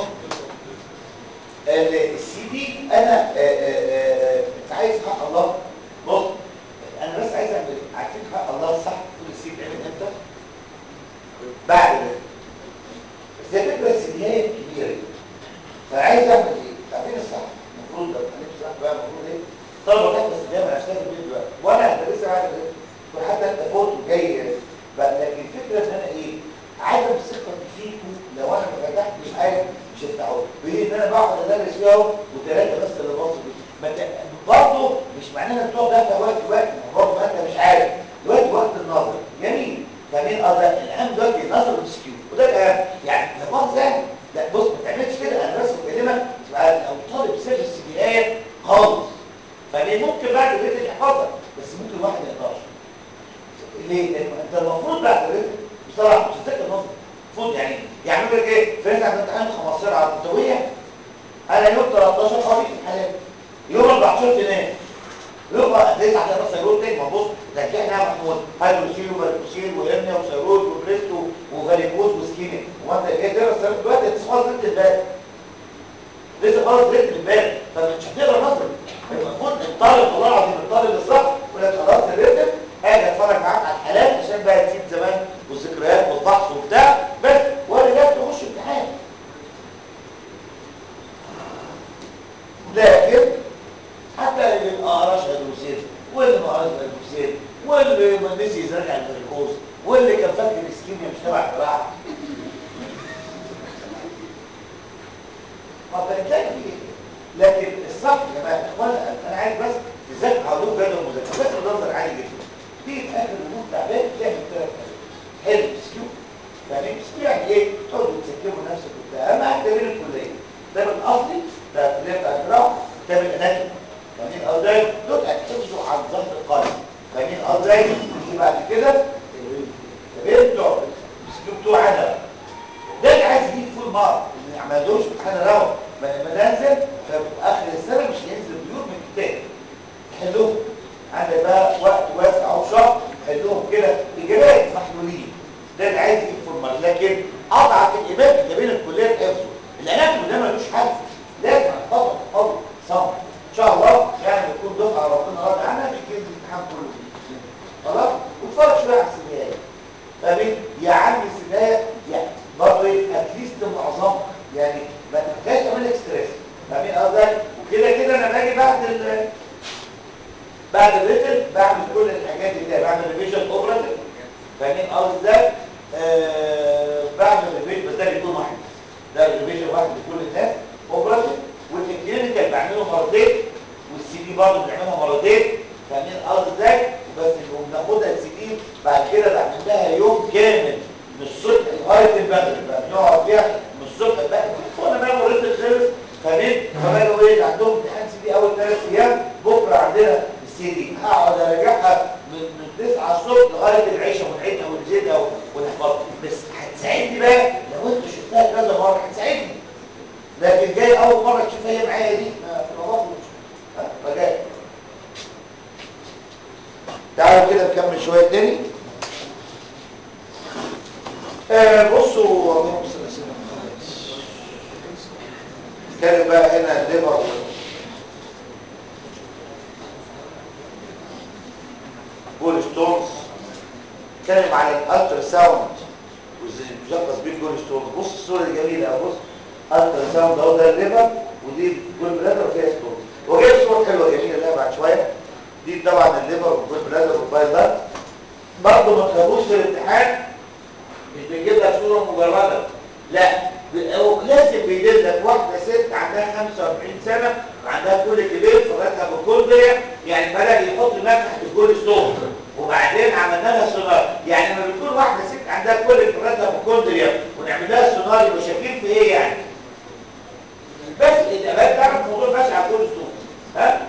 السي دي انا آه، آه، آه، انت عايز حق الله بص انا بس عايز اعمل ايه عارفين حق الله الصح كل السي بيتعمل امتى بعد ده بس هي فكره السيديات كبيره فعايز اعمل ايه عارفين الصح المفروض لو هنمشي صح بقى المفروض ايه طلبه تحت بس جايه من نفسها في البيت دلوقتي وانا انت لسه بعد ايه وحتى انت فوت وجاي بقى لكن الفكره ان انا ايه عدم ثقتي فيكم لو انا ما فتحتش حاجه مش هفتحوها بايه ان انا بقعد ادرس فيها اهو وثلاثه بس اللي باصوا ما ت- برضه مش معناه انك تقعد ده وقت وقت برضه ما انت مش عارف دلوقتي وقت النظر جميل فمين قضى الاهم دلوقتي النظر والسكيو وده الاهم يعني نظام سهل لا بص ما تعملش كده انا بس بكلمك تبقى لو طالب سر السجنايه خالص فمين ممكن بعد الريتم يحفظها بس ممكن واحد ما يقدرش ليه؟ لان انت المفروض بعد الريتم بصراحه مش هتذاكر نظر المفروض يعني يعملوا لك ايه؟ فرنسا عند امتحان 15 على التويه انا يوم 13 قريت الحالات يوم 14 تنام يوم هتلاقي على نفس الروت تاني ما بص ده هتلاقي محمود هيدروسيل ومالكوسيل وهرنيا وسيروز وبريست وفاريكوز وسكيميا هو انت جاي تقرا السنه دلوقتي انت خلاص ريت البال لسه خلاص ريت البال فمش هتقرا نظري المفروض الطالب والله العظيم الطالب الصح يقول لك خلاص الريتم واللي ما نسي يزرع الفريكوز واللي كان فاكر الاسكيميا مش تبع الجراحه ما بتلاقي فيه لكن الصح يا جماعه اخوانا انا عايز بس تذاكر هقول لكم جدول مذاكره بس النظر عالي جدا تيجي في اخر النوم تعبان تعمل ثلاث حاجات حلو سكيو يعني سكيو يعني ايه؟ تقعدوا تسكبوا نفسك وبتاع اهم حاجه تمرين الكليه ده الاصلي ده الكليه بتاع الجراحه تعمل اناتومي فاهمين قصدي؟ دول هتحفظوا عن ظهر القلب فاهمين قصدي؟ يجي بعد كده البنت بتوع السكيو بتوع انا ده اللي عايز يجيب فول مارك اللي ما عملوش امتحان راوند لما ننزل في اخر السنه مش هينزل بيور من الكتاب حلوهم عندك بقى وقت واسع او شهر حلوهم كده اجابات محلولين ده اللي عايز يجيب فول مارك لكن اضعف الاجابات كتابين الكليه حفظه الاناتومي ده ملوش حل لازم احفظه احفظه صم ان شاء الله يعني بتكون دفعه ربنا راضي عنها بيجي الامتحان كله خلاص واتفرج شويه على السجاير فاهمين يا عم السجاير يعني برضه ايه اتليست معظمها يعني ما تبقاش تعمل لك ستريس فاهمين قصدي وكده كده انا باجي بعد ال بعد الريتل بعمل كل الحاجات دي بعمل ريفيجن اوبراتيف فاهمين قصدي ازاي آه بعمل ريفيجن بس ده بيكون واحد ده ريفيجن واحد لكل الناس اوبراتيف والكلينيكال بعمله مرتين والسي دي برضه بنعملها مرتين فاهمين قصدي ازاي وبس وبناخدها السي دي بعد كده بعمل لها يوم كامل من الصبح لغايه المغرب بقى بنقعد فيها من الصبح بقى وانا بقى مريض الخلص فاهمين فبقى ايه عندهم امتحان سي دي اول ثلاث ايام بكره عندنا السي دي هقعد اراجعها من من 9 الصبح لغايه العشاء ونعيدها ونزيدها ونحفظها بس هتساعدني بقى لو انت شفتها كذا مره هتساعدني لكن جاي اول مره تشوفها هي معايا دي ما في الموضوع ها فجاي تعالوا كده نكمل شويه تاني آه بصوا اللهم صل على سيدنا محمد كان بقى هنا الليفر جول ستونز اتكلم على الالترا ساوند وازاي بيشخص بيه الجول ستونز بص الصوره دي جميله اهو بص الترا ساوند اهو ده الليفر ودي جول بلادر وفيها ستونز هو جايب صور حلوه جميله لها بعد شويه دي طبعا الليفر والجول بلادر والفايل ده برضه ما تخافوش في الامتحان مش بيجيب لك صوره مجرده لا هو لازم بيجيب لك واحده ست عندها 45 سنه وعندها كل كبير فراتها بالكل دي يعني بدا يحط دماغ تحت الجول ستون وبعدين عملنا لها سونار يعني لما بتكون واحده ست عندها كل فراتها بالكل دي ونعمل لها سونار يبقى شاكين في ايه يعني بس الاجابات تعرف الموضوع ماشي على الجول ستون ها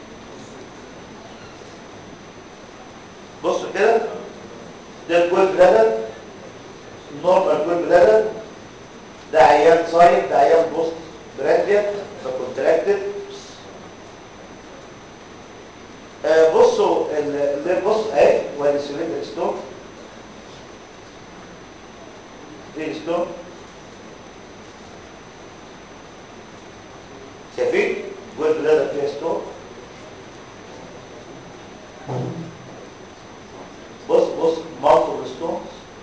بصوا كده ده الجول بلادر النورمال جول بلادر ده عيان صايم ده عيان بوست برانديا ده كونتراكتد آه بصوا اللي بص اهي وادي سوليد ستون دي ستون شايفين جول بلادر فيها ستون بص بص مالتو ستونز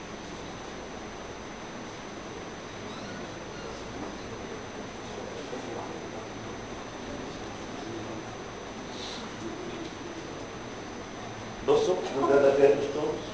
بصوا ده ده فيها ستونز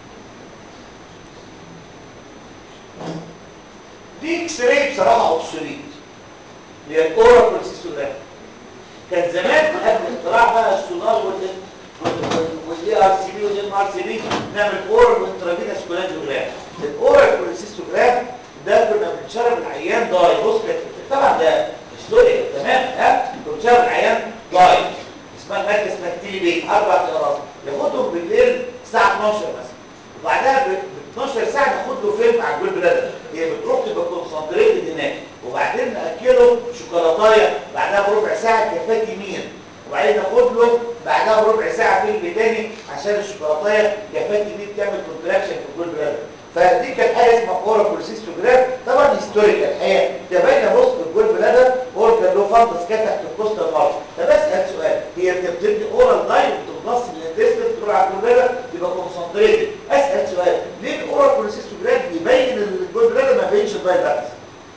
دي اكس راي بصراحه اوبسوليت هي الاورا بروسيسوجراف كان زمان قبل اختراع بقى السونار والاي ار سي بي والام ار سي بي نعمل اورال وانترافينس كولانجوجراف الاورال بروسيسوجراف ده كنا بنشرب العيان ضاي بص طبعا ده هيستوريا تمام ها كنا بنشرب العيان ضاي اسمها مركز تكتيلي بيت اربع اقراص ياخدهم بالليل الساعه 12 مثلا وبعدها ب 12 ساعه ناخد له فيلم على الجول بلادر هي بتروح تبقى كونسنتريتد هناك وبعدين ناكله شوكولاتايه بعدها بربع ساعه كفات يمين وبعدين ناخد له بعدها بربع ساعه فيلم تاني عشان الشوكولاتايه كفات يمين تعمل كونتراكشن في الجول بلادر فدي كانت حاجه اسمها اورا بوليسيستوجراف طبعا هيستوريكال الحقيقه ده باينه بص في الجول بلادر اورجن له فندس كده تحت الكوستال مارش طب اسال سؤال هي بتبتدي اورال لاين وبتمتص من الانتستين تروح على الجول بلادر يبقى كونسنتريتد اسال سؤال ليه الاورا بوليسيستوجراف يبين الجول بلادر ما بينش البايدكس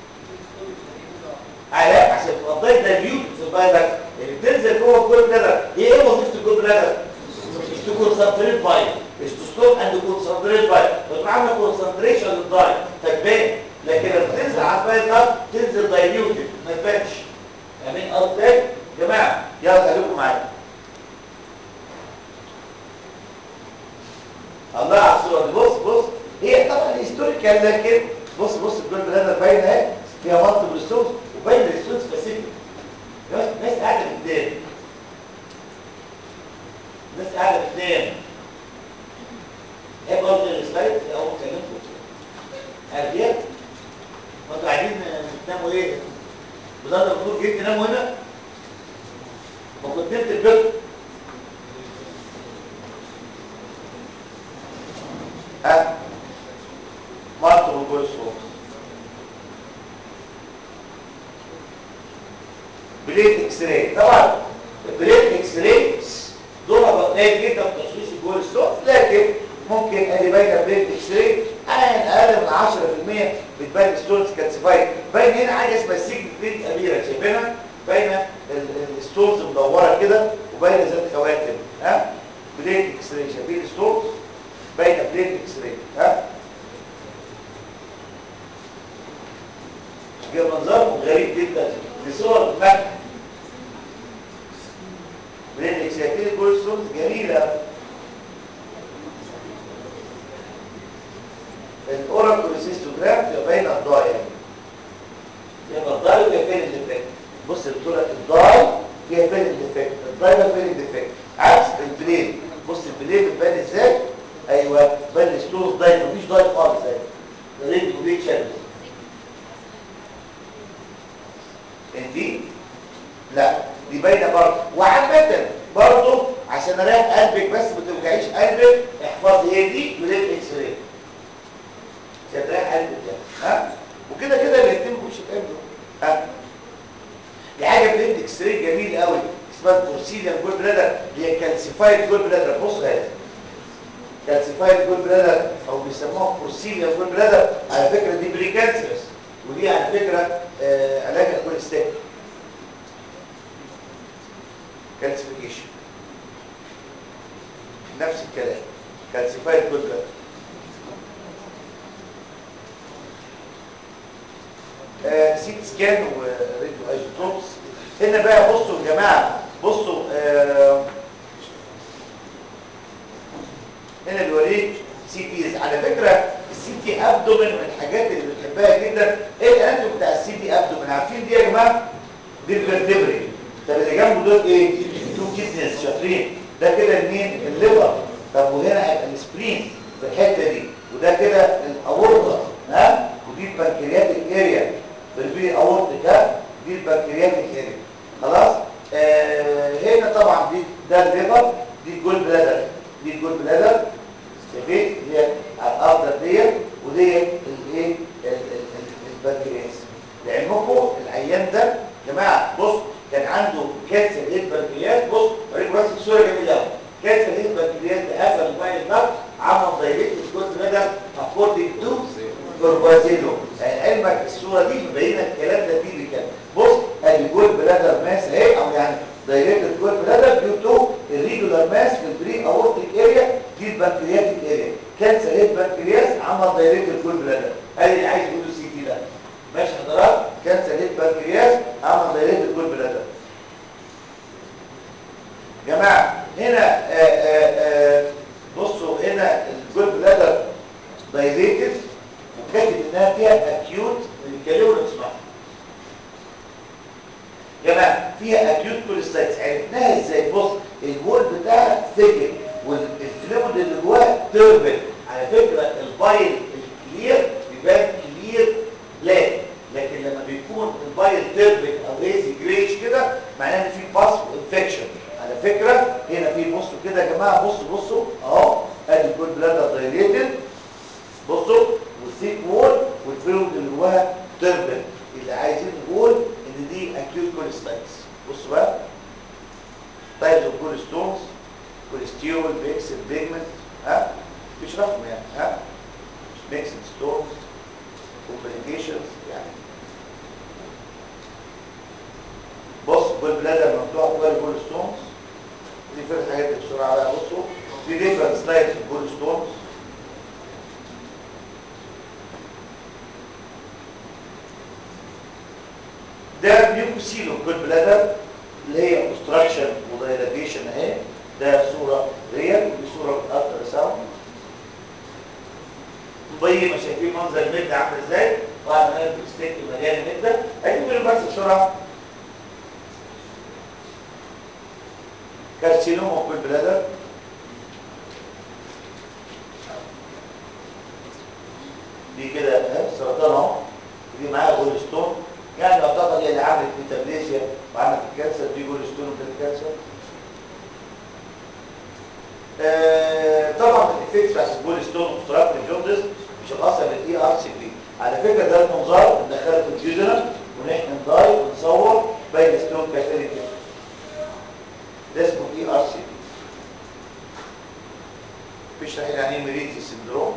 على عشان تبقى دايليوت في البايدكس اللي بتنزل جوه الجول بلادر هي ايه وظيفه الجول بلادر؟ تكون سنتريت بايد ستون اند كونسنتريت باي بتبقى عامله كونسنتريشن للداي فتبان لكن لما تنزل على الباي ده تنزل دايليوتد ما تبانش فاهمين قصدي يا جماعه يلا خليكم معايا الله على الصوره دي بص بص هي طبعا هيستوريكال لكن بص بص الجول بلادر باينه اهي فيها مالتيبل ستونز وباين الستونز سبيسيفيك ناس قاعده قدام الناس قاعده قدام ايه برضه السلايد اللي اول كلمته عارفين ما انتوا قاعدين بتناموا ايه بدل الدكتور جيت تناموا هنا ما كنت نمت البيت ها مارتو بقول الصوت بليت اكس راي طبعا البليت اكس راي دورها قليل جدا في تشخيص الجول ستون لكن ممكن ادي باينه بليت اكس راي عين اقل من 10% بتبان ستونز كالسيفايد باين هنا حاجه اسمها سيجن بليت كبيره شايفينها باينه الستونز مدوره كده وباينه زي الخواتم ها بليت اكس راي شايفين الستونز باينه بليت اكس راي ها جه منظرهم غريب جدا لصور المكة بليت اكس راي شايفين الجول ستونز جميله الاوراكولوسيستوجرام تبقى باينه الضاي يبقى الضاي وهي فين الديفكت بص يا دكتوره الضاي فيها فين الديفكت الضاي بقى فين الديفكت عكس البلين بص البلين بتبان ازاي ايوه بان ستونز ضاي مفيش ضاي خالص اهي ريد وبيت شادو دي لا دي باينه برضه وعامه برضه عشان اريح قلبك بس ما توجعيش قلبك احفظي هي دي وليد اكس راي عشان تريح قلبك يعني ها وكده كده الاثنين مش هيتقابلوا ها دي حاجه بليد اكس راي جميل قوي اسمها بورسيليان جول بلادر هي كالسيفايد جول بلادر بص اهي كالسيفايد جول بلادر او بيسموها بورسيليان جول بلادر على فكره دي بريكانسرس ودي على فكره آه علاجها كوليستيك كالسيفيكيشن نفس الكلام كالسيفايد جول بلادر آه سيت سكان وراديو ايزوتوبس هنا بقى بصوا يا جماعه بصوا آه هنا بيوريك سي تيز على فكره السي تي ابدومن من الحاجات اللي بنحبها جدا ايه الاناتوم بتاع السي تي ابدومن عارفين دي يا جماعه دي الفرتبري طب اللي جنبه دول ايه تو كيدنيز شاطرين ده كده مين الليفر طب وهنا هيبقى السبرين في الحته دي وده كده الاورطه ها ودي البنكرياتيك اريا بالبي اورتيك ها دي البنكرياتيك اريا خلاص آه هنا طبعا دي ده الليفر دي الجول بلادر دي الجول بلادر شايفين هي على الارض ديت وديت الايه البنكرياس لعلمكم العيان ده يا جماعه بص كان عنده كانسر هيد بنكرياس بص اوريكم بس الصوره جميله قوي كانسر هيد بنكرياس ده قفل الموبايل ده عمل دايركت الجول بلادر اكوردنج تو كوربازيلو علمك الصوره دي مبينه الكلام ده دي بكام بص ادي جول بلادر ماس اهي او يعني دايركت جول بلادر ديو تو الريجولار ماس في البري اورتيك اريا دي البنكرياتيك اريا كانسر هيد بنكرياس عمل دايركت جول بلادر ادي اللي عايز يقوله سي تي ده ماشي حضرتك كانسر هيد بنكرياس عمل دايركت جول بلادر جماعه هنا آآ آآ بصوا هنا الجول بلادر دايركت وكاتب انها فيها اكيوت بنتكلموا نسمعها جماعه فيها اكيوت كوليستايتس عرفناها ازاي بص البول بتاعها ثيكن والفلويد اللي جواه تربل على فكره البايل الكلير بيبان كلير بلاك لكن لما بيكون البايل تربل او ريزي جريش كده معناه ان في باس وانفكشن على فكره هنا في بصوا كده يا جماعه بصوا بصوا اهو ادي الجول بلادر دايليتد بصوا والثيك وول والفلويد اللي جواها تربل اللي عايزين نقول ان دي اكيوت كوليستايتس بصوا بقى تايبز اوف كوليستونز كوليستيول بيكسل بيجمنت ها مفيش رقم يعني ها ميكسد ستونز كومبليكيشنز يعني بص جول بلادر مفتوح جوه الجول ستونز دي في الحاجات دي بسرعه بقى بصوا في ديفرنت سلايدز في الجول ستونز سيلو كل بلادر اللي هي اوبستراكشن ودايلاتيشن اهي ده صوره ريال ودي صوره بالالترا ساوند زي ما شايفين منظر المده عامل ازاي طبعا انا الستيك مليان مده هجيب لكم بس بسرعه كارسينوما كل بلادر دي كده اهي سرطان اهو دي معاها جول ستون يعني يعتقد هي اللي عملت ميتابليزيا وعملت الكانسر دي جول ستون وكده كانسر آه طبعا الافكت بتاعت الجول ستون اوبستراكتيف جوندس مش هتاثر بالاي ار سي بي على فكره ده المنظار ندخله في الجدران ونحن نداي ونصور باين ستون كاتاليتي ده اسمه اي ار سي بي مفيش رحيل يعني ايه ميريتي سندروم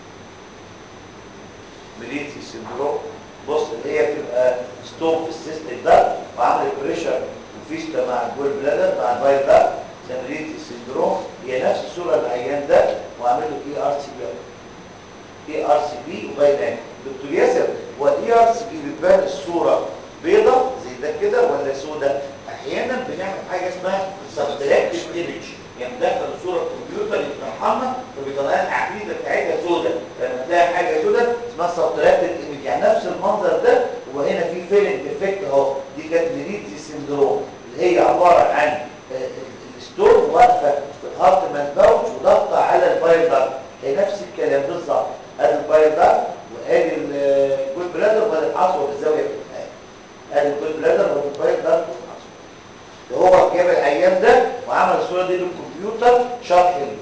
ميليتي سندروم بص اللي هي بتبقى ستوب في السيستم ده وعامل بريشر وفيستا مع الجول بلادر مع الفاير ده ده ميليتي سندروم هي نفس الصوره العيان ده وعامل له اي ار سي بي اي ار سي بي وباين دكتور ياسر هو الاي ار سي بي بتبان الصوره بيضه زي ده كده ولا سودة احيانا بنعمل حاجه اسمها سبتراكتيف ايمج يعني ندخل الصوره في الكمبيوتر يطرحها فبيطلع لنا العقيده بتاعتها سودة لما تلاقي حاجه سودة اسمها سبتراكتيف ايمج يعني نفس المنظر ده وهنا في فيلنج افكت اهو دي كانت ميريتي سندروم اللي هي عباره عن آه، الستون واقفه في الهارت مان باوتش وضغطه على البايل دارت هي نفس الكلام بالظبط ادي البايل دارت وادي الجول بلادر وادي العصوه بالزاويه بتاعتها ادي الجول بلادر وادي البايل دارت ده هو جاب العيان ده وعمل الصوره دي بالكمبيوتر شرح لي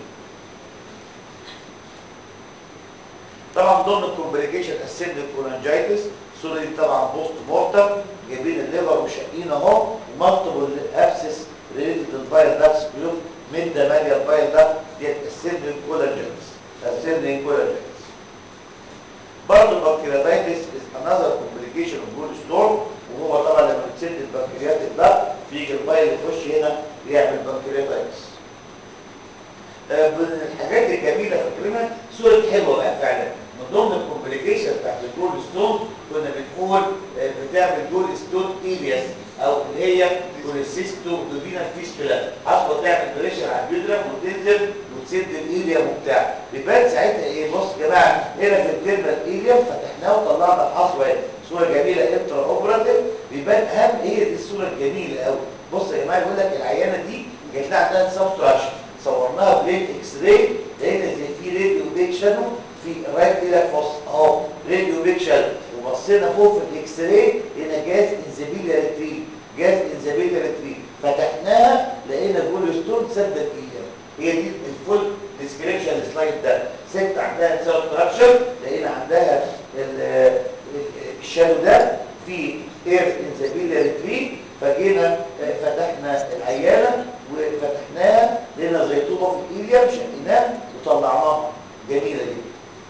طبعا ضمن الكومبليكيشن اسيد كولانجايتس الصوره دي طبعا بوست مورتم جايبين الليفر وشاقين اهو ومالتيبل ابسس ريليتد للبايل داكس كلوب من ده ماليه البايل داك ديت اسيد كولانجايتس اسيد كولانجايتس برضه البنكرياتايتس از انذر كومبليكيشن اوف جول ستون وهو طبعا لما بتسد البنكريات ده بيجي البايل يخش هنا يعمل بنكرياتايتس آه، من الحاجات الجميله فاكرينها صوره حلوه بقى فعلا من ضمن الكومبليكيشن بتاعت الجول ستون كنا بنقول آه، بتعمل جول ستون ايلياس او اللي هي كوليسيستو دوبينال فيستولا حصوه تعمل بريشر على الجدرم وتنزل وتسد الايليوم وبتاع بيبان ساعتها ايه بص يا جماعه هنا في التربه الايليوم فتحناه وطلعنا الحصوه اهي صوره جميله انترا اوبراتيف بيبان اهم هي دي الصوره الجميله قوي بص يا جماعه يقول لك العيانه دي جات لها عندها سبستراكشن صورناها بليد اكس راي لقينا زي في راديو بيك شانو في رايت ايدك فص اهو راديو بيك شانو وبصينا فوق في الاكس راي لقينا جاز انزابيلا ريتريف جاز انزابيلا ريتريف فتحناها لقينا جول ستون سد الايام هي دي الفول ديسكريبشن سلايد ده ست عندها سبستراكشن لقينا عندها ال- ال- الشادو ده في اير انزابيلا ريتريف فجينا آه، فتحنا العيانه وفتحناها لقينا زي طوبه في الايليا شقيناه وطلعناها جميله جدا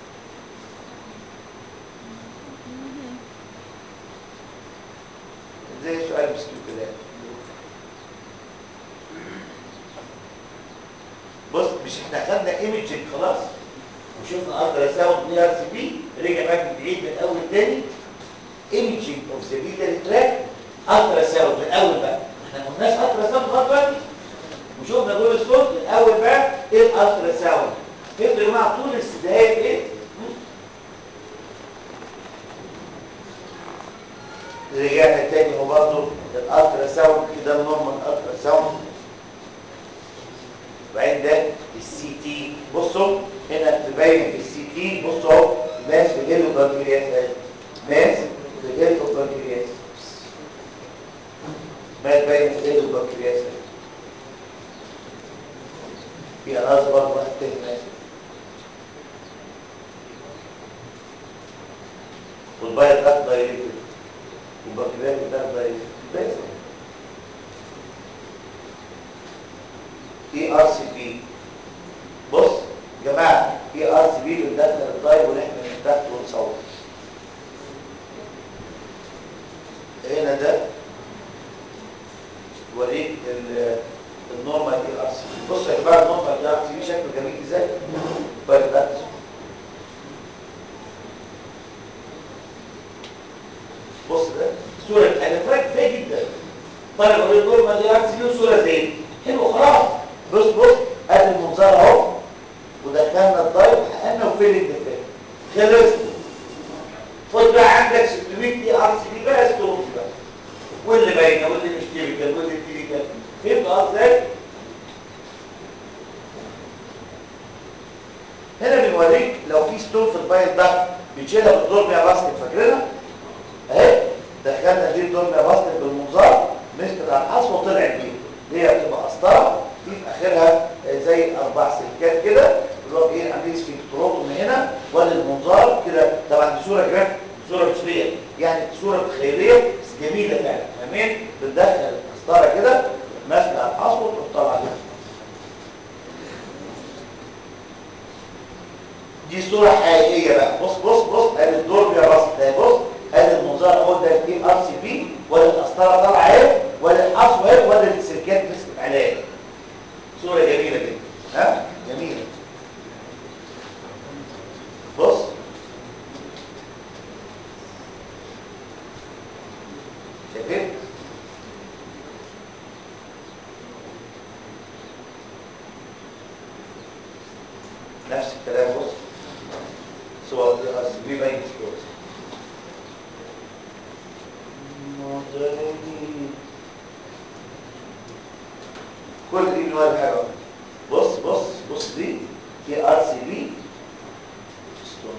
زي سؤال مسكين كده بص مش احنا خدنا ايمجنج خلاص وشفنا الترا ساوند دي ار سي بي رجع بقى من بعيد من اول تاني ايمجنج اوف ذا بيتال تراك الترا ساوند من اول بقى احنا ما قلناش الترا ساوند لغايه دلوقتي وشفنا جول الصوت من اول بقى ايه الالترا ساوند فهمتوا يا جماعه طول الاستدعاء ايه رجعنا تاني هو برضه الالترا ساوند كده النورمال الترا ساوند وبعدين ده السي تي بصوا هنا تبين في السي تي بصوا اهو ماس في الهيلو بنكرياس اهي ماس في الهيلو بنكرياس ماس باين في الهيلو بنكرياس اهي في اناس برضه واحد تاني ماس والبايت ده دايركت والبنكرياس ده دايركت بس اي ار سي بي بص يا جماعه اي ار سي بي بندخل الدايب ونحن نتاخد ونصور هنا ده وريك ال- النورمال اي ار سي بي بص يا جماعه النورمال اي ار سي بي شكله جميل ازاي طيب ده بص ده صوره انا فاكر فيها جدا بنوريك لو في ستون في البايل ده بتشيلها بالدورميا باسكت فاكرينها اهي دخلنا دي الدورميا باسكت بالمنظار مسكت على الحصوه وطلعت بيه دي بتبقى قسطره في في اخرها آه، زي اربع سلكات كده اللي هو ايه عاملين سفنكتروتو من هنا وادي المنظار كده طبعا دي صوره جراف صوره مش ريال يعني صوره تخيليه بس جميله فعلا فاهمين بتدخل القسطره كده ماسكه على الحصوه وتروح طالعه كده دي صورة حقيقية بقى بص بص بص ادي الدور يا راس ده بص ادي المنظار اهو ده التي ار سي بي ولا القسطرة طالعة اهي ولا الحصوة اهي ولا السلكات مسكت عليها صورة جميلة جدا ها جميلة بص شايفين نفس الكلام بص صور دي ار سي بي باين ستورز كل دي من ولا حاجه بص بص بص دي دي ار سي بي ستور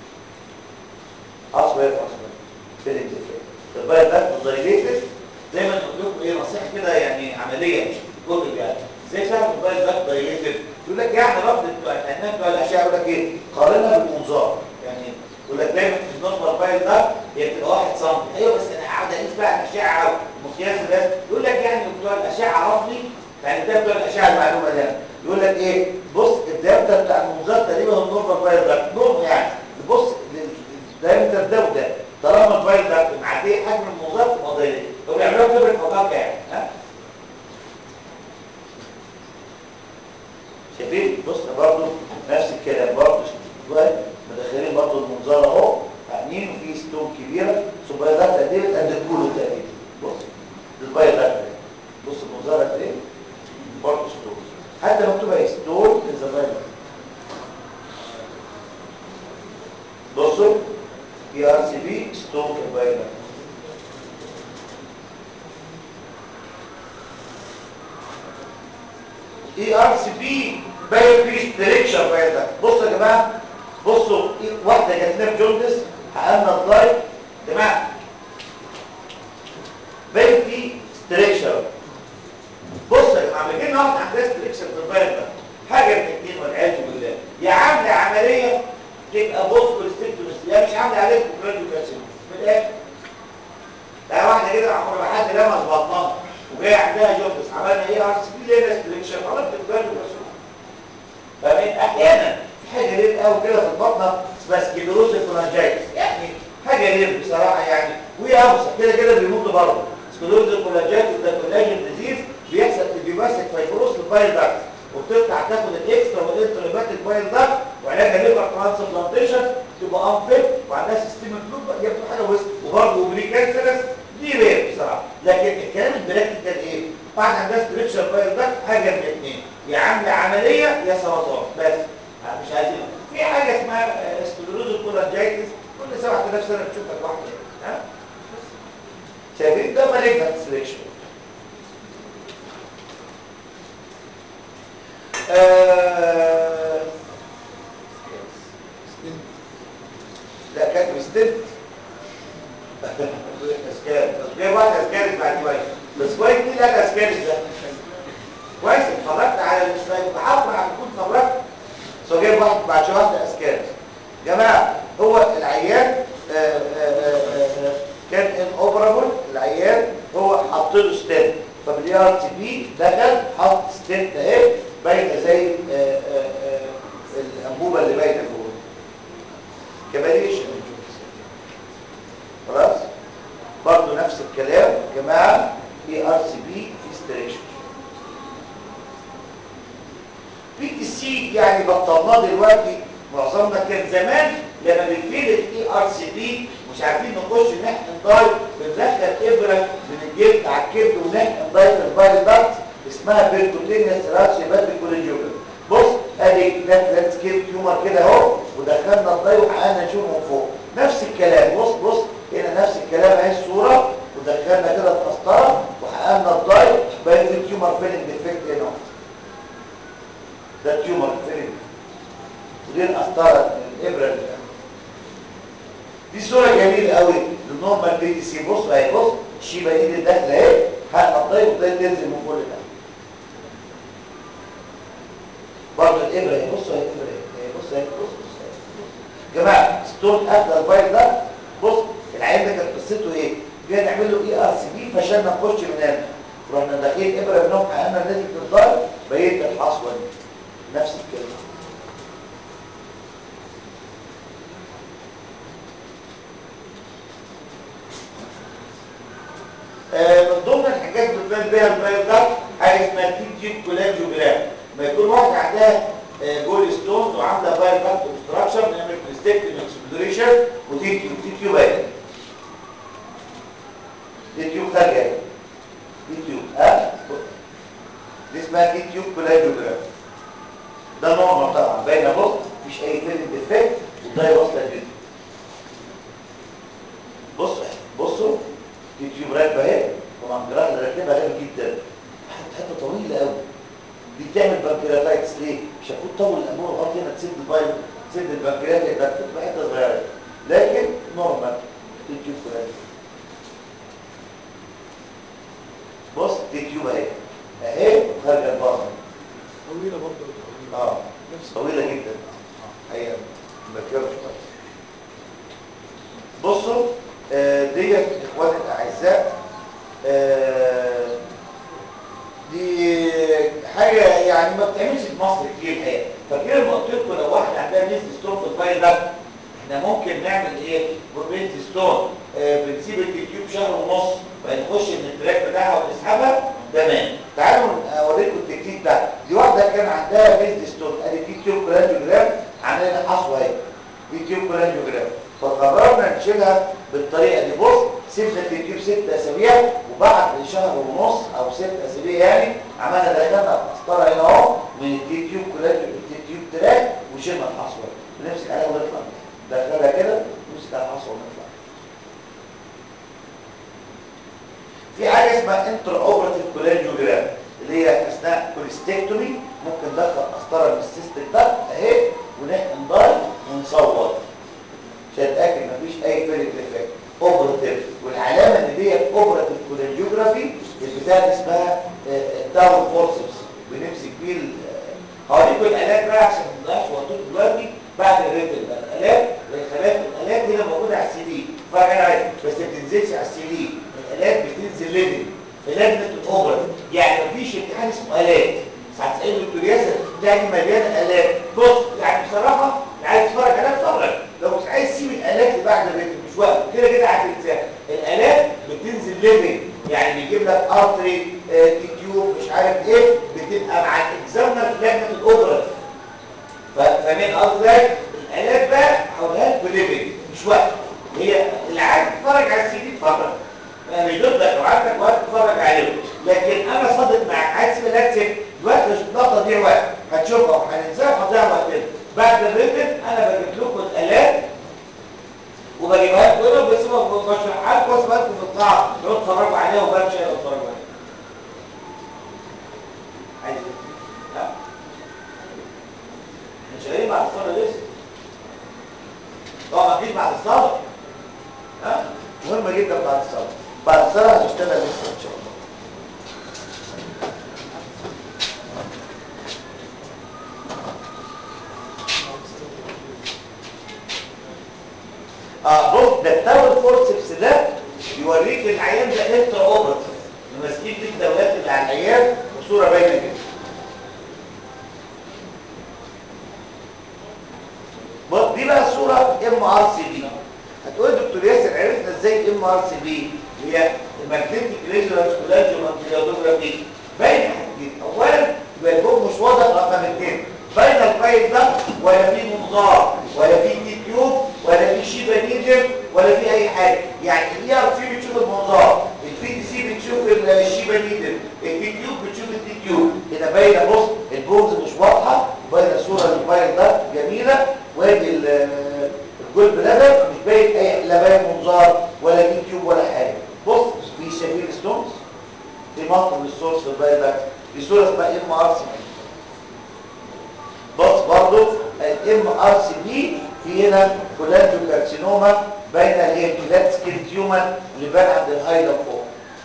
اصبر اصبر فيلم ديفكت البايل ده دايليتد زي ما قلت لكم ايه نصيحه كده يعني عمليه مش كتب يعني ازاي تعمل البايل ده دايليتد يقول لك يعني رفض بتوع الفنان بتوع الاشعه يقول لك ايه قارنها بالمنظار يعني يقول لك دايما في النورمال بايل ده هي بتبقى 1 سم ايوه بس انا قاعد اقيس بقى الاشعه ومقياس الناس يقول لك يعني بتوع الاشعه رفضي يعني ده بتوع الاشعه المعلومه دي يقول لك ايه بص الدايمتر بتاع المنظار تقريبا هو النورمال بايل ده نورمال يعني بص الدايمتر ده وده طالما البايل ده معديه حجم المنظار تبقى ضيق لو بيعملوها كبر فوقها يعني ها شايفين بص برضه نفس الكلام برضه مدخلين برضه المنظار اهو عاملين وفي ستون كبيره سوبايلات قد ايه قد الكولو تقريبا بص البايلات بص المنظار قد ايه برضه ستون حتى مكتوبه ايه ستون الزبايلات بصوا بي ار سي بي ستون في البايلات اي ار سي بي باين فيه ستريكشر باين ده بصوا يا جماعه بصوا إيه واحده جات لنا بجوندس حققنا الضايف يا جماعه باين فيه ستريكشر بصوا يا جماعه بيجي لنا واحده عندها ستريكشر في الباين ده حاجه من الاثنين والعياذ بالله يا عامله عمليه تبقى بوست كولستيكتومس يا مش عامله عليك كوبريدوكاسيوم من الاخر ده واحده كده عمر ما حد لمس بطنها وجاي عندها جوندس عملنا ايه ار سي بي لينا ستريكشر خلاص الكوبريدوكاسيوم فمن احيانا في حاجه ليه قوي كده في البطنه اسمها سكليروز كولانجايتس يعني حاجه ليه بصراحه يعني وهي اوسع كده كده بيموت برضه سكليروز كولانجايتس ده كولاجين ديزيز بيحصل بيمسك فايبروس البايل داكت وبتطلع تاخد الاكسترا والانتريباتيك بايل داكت وعلاجها ليفر ترانسبلانتيشن تبقى انفيت وعندها سيستم كلوب هي بتبقى حاجه وسط وبرضه اوبري كانسرس دي رير بصراحه لكن الكلام البراكتيكال ايه؟ بعد عندها ستريكشر بايل داكت حاجه من الاثنين يا عامله عمليه يا سرطان بس مش عايزين في حاجه اسمها سكليروز كولانجايتس كل 7000 سنه بتشوف لك واحده ها شايفين ده مالجنت سليكشن آه... لا كاتب ستنت اسكان بس جايب واحد اسكان بعد شويه بس كويس مين اللي قال اسكان ده كويس اتفرجت على الاسلايد بحاول على كل اتفرجت بس هو جايب واحد بعد شويه واحده اسكان جماعه هو العيان آآ آآ آآ كان ان اوبرابل العيان هو حط له ستنت فبالي ار تي بي دخل حط ستنت اهي باينه زي آآ آآ الانبوبه اللي باينه جوه كباليشن خلاص برضه نفس الكلام يا جماعه اي ار سي بي في ستريشن بي تي سي يعني بطلناه دلوقتي معظمنا كان زمان لما بنفيد الاي ار سي بي مش عارفين نخش نحقن داي بندخل ابره من الجلد على الكبد ونحقن داي في الفايل داكت اسمها بيركوتينيوس راسيبات الكوليجيولا بص ادي لاند سكيب تيومر كده اهو ودخلنا الضي وحققنا نشوف من فوق نفس الكلام بص بص هنا نفس الكلام اهي الصوره ودخلنا كده القسطره وحققنا الضي باين في تيومر فيلنج ديفكت هنا ده تيومر فيلنج ودي القسطره الابره اللي فيها. دي صوره جميله قوي للنورمال بي دي سي بص اهي بص الشيبه ايد اللي داخله اهي هتقطعي وتلاقي تنزل من فوق لتحت برضه الابره اهي بص اهي الابره اهي بص اهي بص بص اهي يا جماعه ستون قبل الفايل ده بص العيان ده كانت قصته ايه؟ جينا نعمل له اي ار سي بي فشلنا نخش من هنا رحنا داخلين ابره بنوم حققنا نزلت الضرب بقيت الحصوه دي نفس الكلمه آه، من ضمن الحاجات اللي بتبان بيها الفايل ده حاجه اسمها تي تيوب كولانجيوجرام ما يكون واحد عندها آه، جول ستونز وعامله فايل باك اوبستراكشن بنعمل بريستكتيف اكسبلوريشن وتي تيوب تي تيوب اهي تي تيوب خارجه اهي تي تيوب ها دي اسمها تي تيوب كولانجيوجرام ده نورمال طبعا باينه بص مفيش اي فيلم ديفكت والضاي واصله جدا بص بصوا يوتيوب راكبه اهي طبعا الجراحه اللي راكبها غالي جدا حته حته طويله قوي دي بتعمل بنكرياتايتس ليه؟ مش المفروض تطول الامور لغايه هنا تسد البايب تسد البنكرياس يبقى بتبقى حته صغيره لكن نورمال يوتيوب كلها بص اليوتيوب اهي اهي خارجه لبره طويلة برضه اه نفس طويله جدا هي مذكره بصوا آه، ديت اخواني الاعزاء آه، دي حاجه يعني ما بتعملش في مصر كتير الحقيقه فاكرين لما قلت لكم لو واحد عندها ميز ستون في الفايل ده احنا ممكن نعمل ايه بروبيت ستون آه، بنسيب اليوتيوب شهر ونص فنخش من التراك بتاعها ونسحبها تمام تعالوا اوريكم التكنيك ده دي واحده كان عندها ميز ستون ادي يوتيوب كولانجيوجرام عملنا حصوه اهي يوتيوب كولانجيوجرام فقررنا نشيلها بالطريقه دي بص سيبنا اليوتيوب ست اسابيع وبعد شهر ونص او ست اسابيع يعني عملنا دخلنا قسطره هنا اهو من اليوتيوب كولانجيوجرام اليوتيوب تراك وشيلنا الحصوه بنمسك عليها ونطلع دخلها كده نمسك على الحصوه ونطلع في حاجه اسمها انتر اوبراتيف كولانجيوجرام اللي هي اثناء كوليستكتومي ممكن ندخل قسطره من السيستك ده اهي ونحقن ضاي ونصور عشان نتاكد مفيش اي فيلك ديفكت اوبراتيف والعلامه ان ديت اوبراتيف كولانجيوجرافي البتاع دي اسمها داون فورسبس بنمسك بيه ال- هوريكم الالات بقى عشان ما نضيعش وقتكم دلوقتي بعد الريتل ده الالات الخلايا الالات هنا موجوده على السي دي فانا عارف بس ما بتنزلش على السي دي الالات بتنزل ليفل في لجنه الاوبرا يعني مفيش امتحان اسمه الات ساعه تسال دكتور ياسر تلاقي مليانه الات بص يعني بصراحه اللي عايز يتفرج عليها اتفرج لو مش عايز تسيب الالات اللي بعد الريتل مش وقت كده كده هتنساها الالات بتنزل ليفل يعني بيجيب لك ارتري آه تيوب مش عارف ايه بتبقى مع الاكزامنر في لجنه الاوبرا فمن قصدك الالات بقى هقولها لك بليفل مش وقت هي اللي عايز تتفرج على السي دي اتفرج انا مش ضدك لو عندك وقت تتفرج عليه لكن انا صادق معاك عايز تسيب الاكتب دلوقتي مش بتقطع تضيع وقت هتشوفها وهننساها هتضيع وقتنا بعد الريتم انا بجيب لكم الالات وبجيبها لكم هنا وبسيبها بشرحها لكم واسيبها لكم في القاعه تقعدوا تتفرجوا عليها وبمشي انا اتفرجوا عليها عايز إيه؟ ها احنا شغالين بعد الصلاه لسه طبعا مفيش بعد الصلاه ها مهمه جدا بعد الصلاه بعد الصلاه هنشتغل لسه ان شاء الله اه بص ده التاور فورسبس ده يوريك العيان ده انترا اوبرتيف ماسكين دي الدولات اللي على العيان بصوره باينه جدا بص دي بقى صوره ام ار سي بي هتقول دكتور ياسر عرفنا ازاي ام ار سي بي هي الماجنتيك ريزونانس كولانجيومانتيوجرافي باين حاجتين اولا يبقى البوك مش واضح رقم اثنين باين الفايل ده ولا في منظار ولا في تي تيوب ولا في شيبه نيدل ولا في اي حاجه يعني الاي ار سي بتشوف المنظار البي دي سي بتشوف الشيبه نيدل التي تيوب بتشوف التي تيوب هنا باينه بص البونز مش واضحه باينه صوره للفايل ده جميله وادي ال- الجول بلادر مش باين اي لا باين منظار ولا تي تيوب ولا حاجه بص في شايفين ستونز في مطر للسورس في الفايل ده دي صوره اسمها ام ار سي بص برضو ام ار سي بي في هنا كولانجوكارسينوما بين اللي هي الكلات سكين تيومر اللي بان عند الهايلا فوق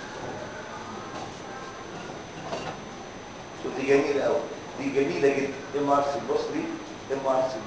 شوف دي جميله قوي دي جميله جدا ام ار سي بص دي ام ار سي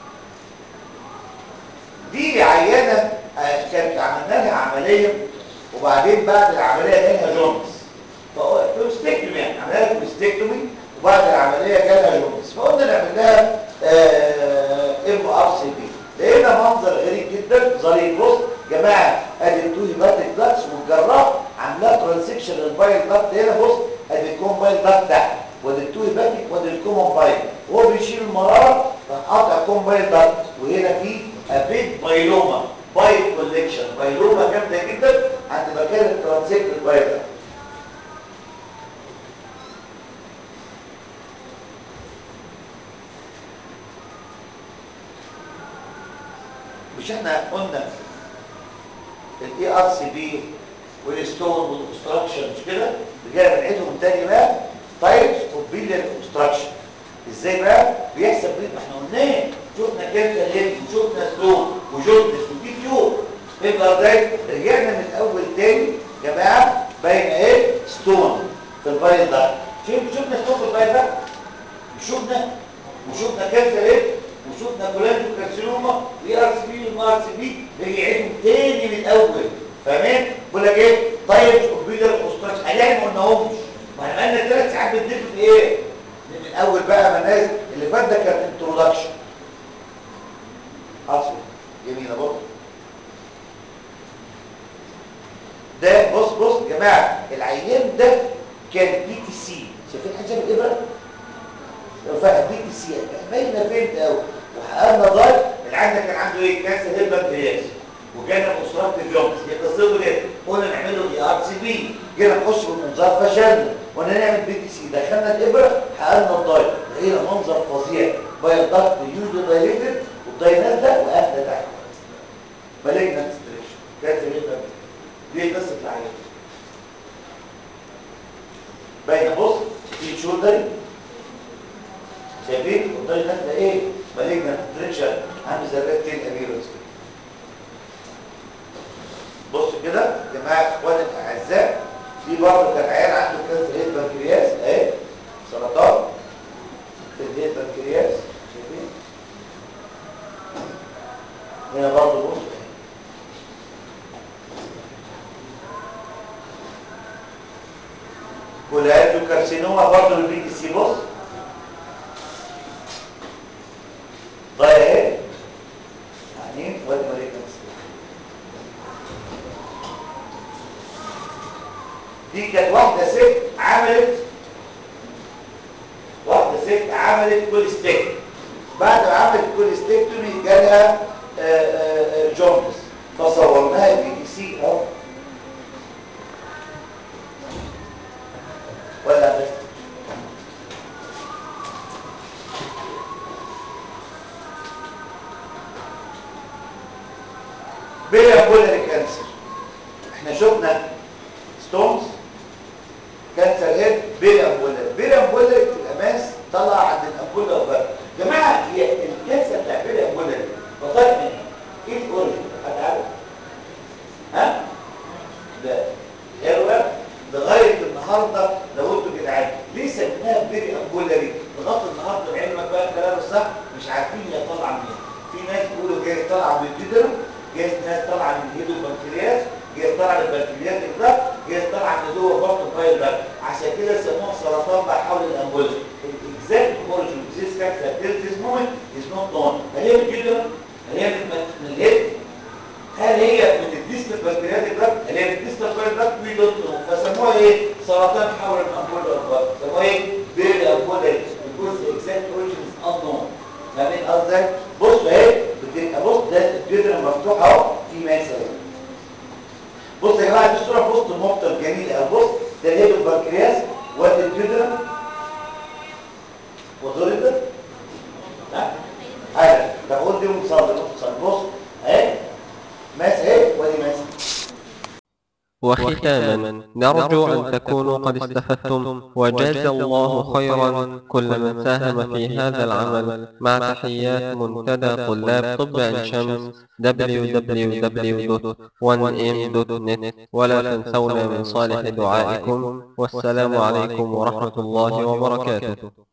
دي عيانه آه، كانت عملنا لها عمليه وبعدين بعد العمليه جالها جونز فاستكتومي يعني عملنا لها كوليستكتومي وبعد العمليه جالها جونز فقلنا نعمل لها ام ار سي بي لقينا منظر غريب جدا ظريف بص جماعه ادي التو هيباتيك داكس والجراح عاملاه ترانزكشن للبايل داكت هنا بص ادي الكومبايل داكت تحت وادي التو هيباتيك وادي الكومبايل وهو بيشيل المراره راح قاطع كومبايل داكت وهنا في ابيد بايلوما بايل كوليكشن بايلوما جامده جدا عند مكان الترانزكت البايل داكت مش احنا قلنا الاي ار سي بي والستون والاوبستراكشن مش كده رجعنا بنعيدهم تاني بقى تايبس اوف بيلير اوبستراكشن ازاي بقى بيحسب بيه ما احنا قلناه شفنا كانسر هيد وشفنا ستون وجوندس ودي تيوب يبقى ده رجعنا من الاول تاني يا جماعه باين ايه ستون في الفايل ده شوف شفنا ستون في الفايل ده شفنا وشفنا كانسر هيد وشفنا كولانجو كارسينوما واي ار سي بي وما ار سي بي رجعتهم تاني من الاول فاهمين بقول لك ايه طيب اوف بيلر اوبستراكشن هنلاقي ما قلناهمش ما احنا بقالنا ثلاث ساعات بندف في ايه من الاول بقى ما نازل اللي فات ده كان انترودكشن حصل جميله برضه ده بص بص يا جماعه العيان ده كان بي تي سي شايفين حاجه شبه الابره رفع بي تي سي باينه فين ده قوي وحققنا ضايف العيان ده كان عنده ايه كانسر هيد بنكرياس وجانا بأسرات الجونز يتصلوا ليه قلنا نعمل له اي ار سي بي جينا نخش بالمنظار فشلنا قلنا نعمل بي تي سي دخلنا الابره حققنا الضايف لقينا منظر فظيع باين ضغط يوزو دايليتد والضاي نازله وقافله تحت مالجنا ستريشن كانسر هيد بنكرياس دي قصه العيان باينه بص في شولدري شايفين والضاي نازله ايه مالجنا ستريشن عامل زي الريد تيل ابيرنس كده بص كده يا جماعه اخواني الاعزاء دي برضه كان عيان عنده كانسر هيد بنكرياس اهي سرطان في الهيد بنكرياس شايفين هنا برضه بص اهي والهيدو كارسينوما برضه البي تي سي بص ضايع اهي يعني وادي مالكنس دي كانت واحدة ست عملت واحدة ست عملت كوليستيك بعد ما عملت كوليستيكتومي جالها جوندس فصورناها بي دي سي اهو ولا بس بيلا بولاري كانسر احنا شفنا ستونز كانسر هيد بالامبولا بالامبولا الاماس طلع عند الامبولا وبقى يا جماعه هي الكانسر بتاع بالامبولا دي بطلع منها ايه الاوريجن حد عارف ها ده يلا لغايه النهارده لو انتوا جدعان ليه سميناها بيري امبولاري لغايه النهارده بعلمك بقى الكلام الصح مش عارفين هي طالعه منين في ناس بيقولوا جاي طالعه من الجدر جاي ناس طالعه من الهيدو البنكرياس جاي طالعه من البنكرياس ده جاي طالعه من جوه بطن الفايل ده عشان كده سموها سرطان بقى حول الامبولا الاكزاكت اوريجن ذيس كانسر تيل ذيس مومنت از نوت نون هل هي من الجدر هل هي من الهيد هل هي من الديستال بكتيريات الدم هل هي من الديستال بكتيريات الدم وي دونت نو فسموها ايه سرطان حول الامبولا البطن سموها ايه بيري امبولا because the exact origin is unknown فاهمين قصدي بص اهي بتبقى بص ده الجدر مفتوح اهو في ماس اهي بص يا جماعه دي صوره بوست مقطع جميل قوي بص ده الهيد البنكرياس وادي الجدر ودول ده ها حاجه بقول دي مصاب مصاب بص اهي ماس اهي وادي ماس وختاما نرجو أن تكونوا قد استفدتم وجاز الله خيرا كل من ساهم في هذا العمل مع تحيات منتدى طلاب طب عين شمس www.1m.net ولا تنسونا من صالح دعائكم والسلام عليكم ورحمة الله وبركاته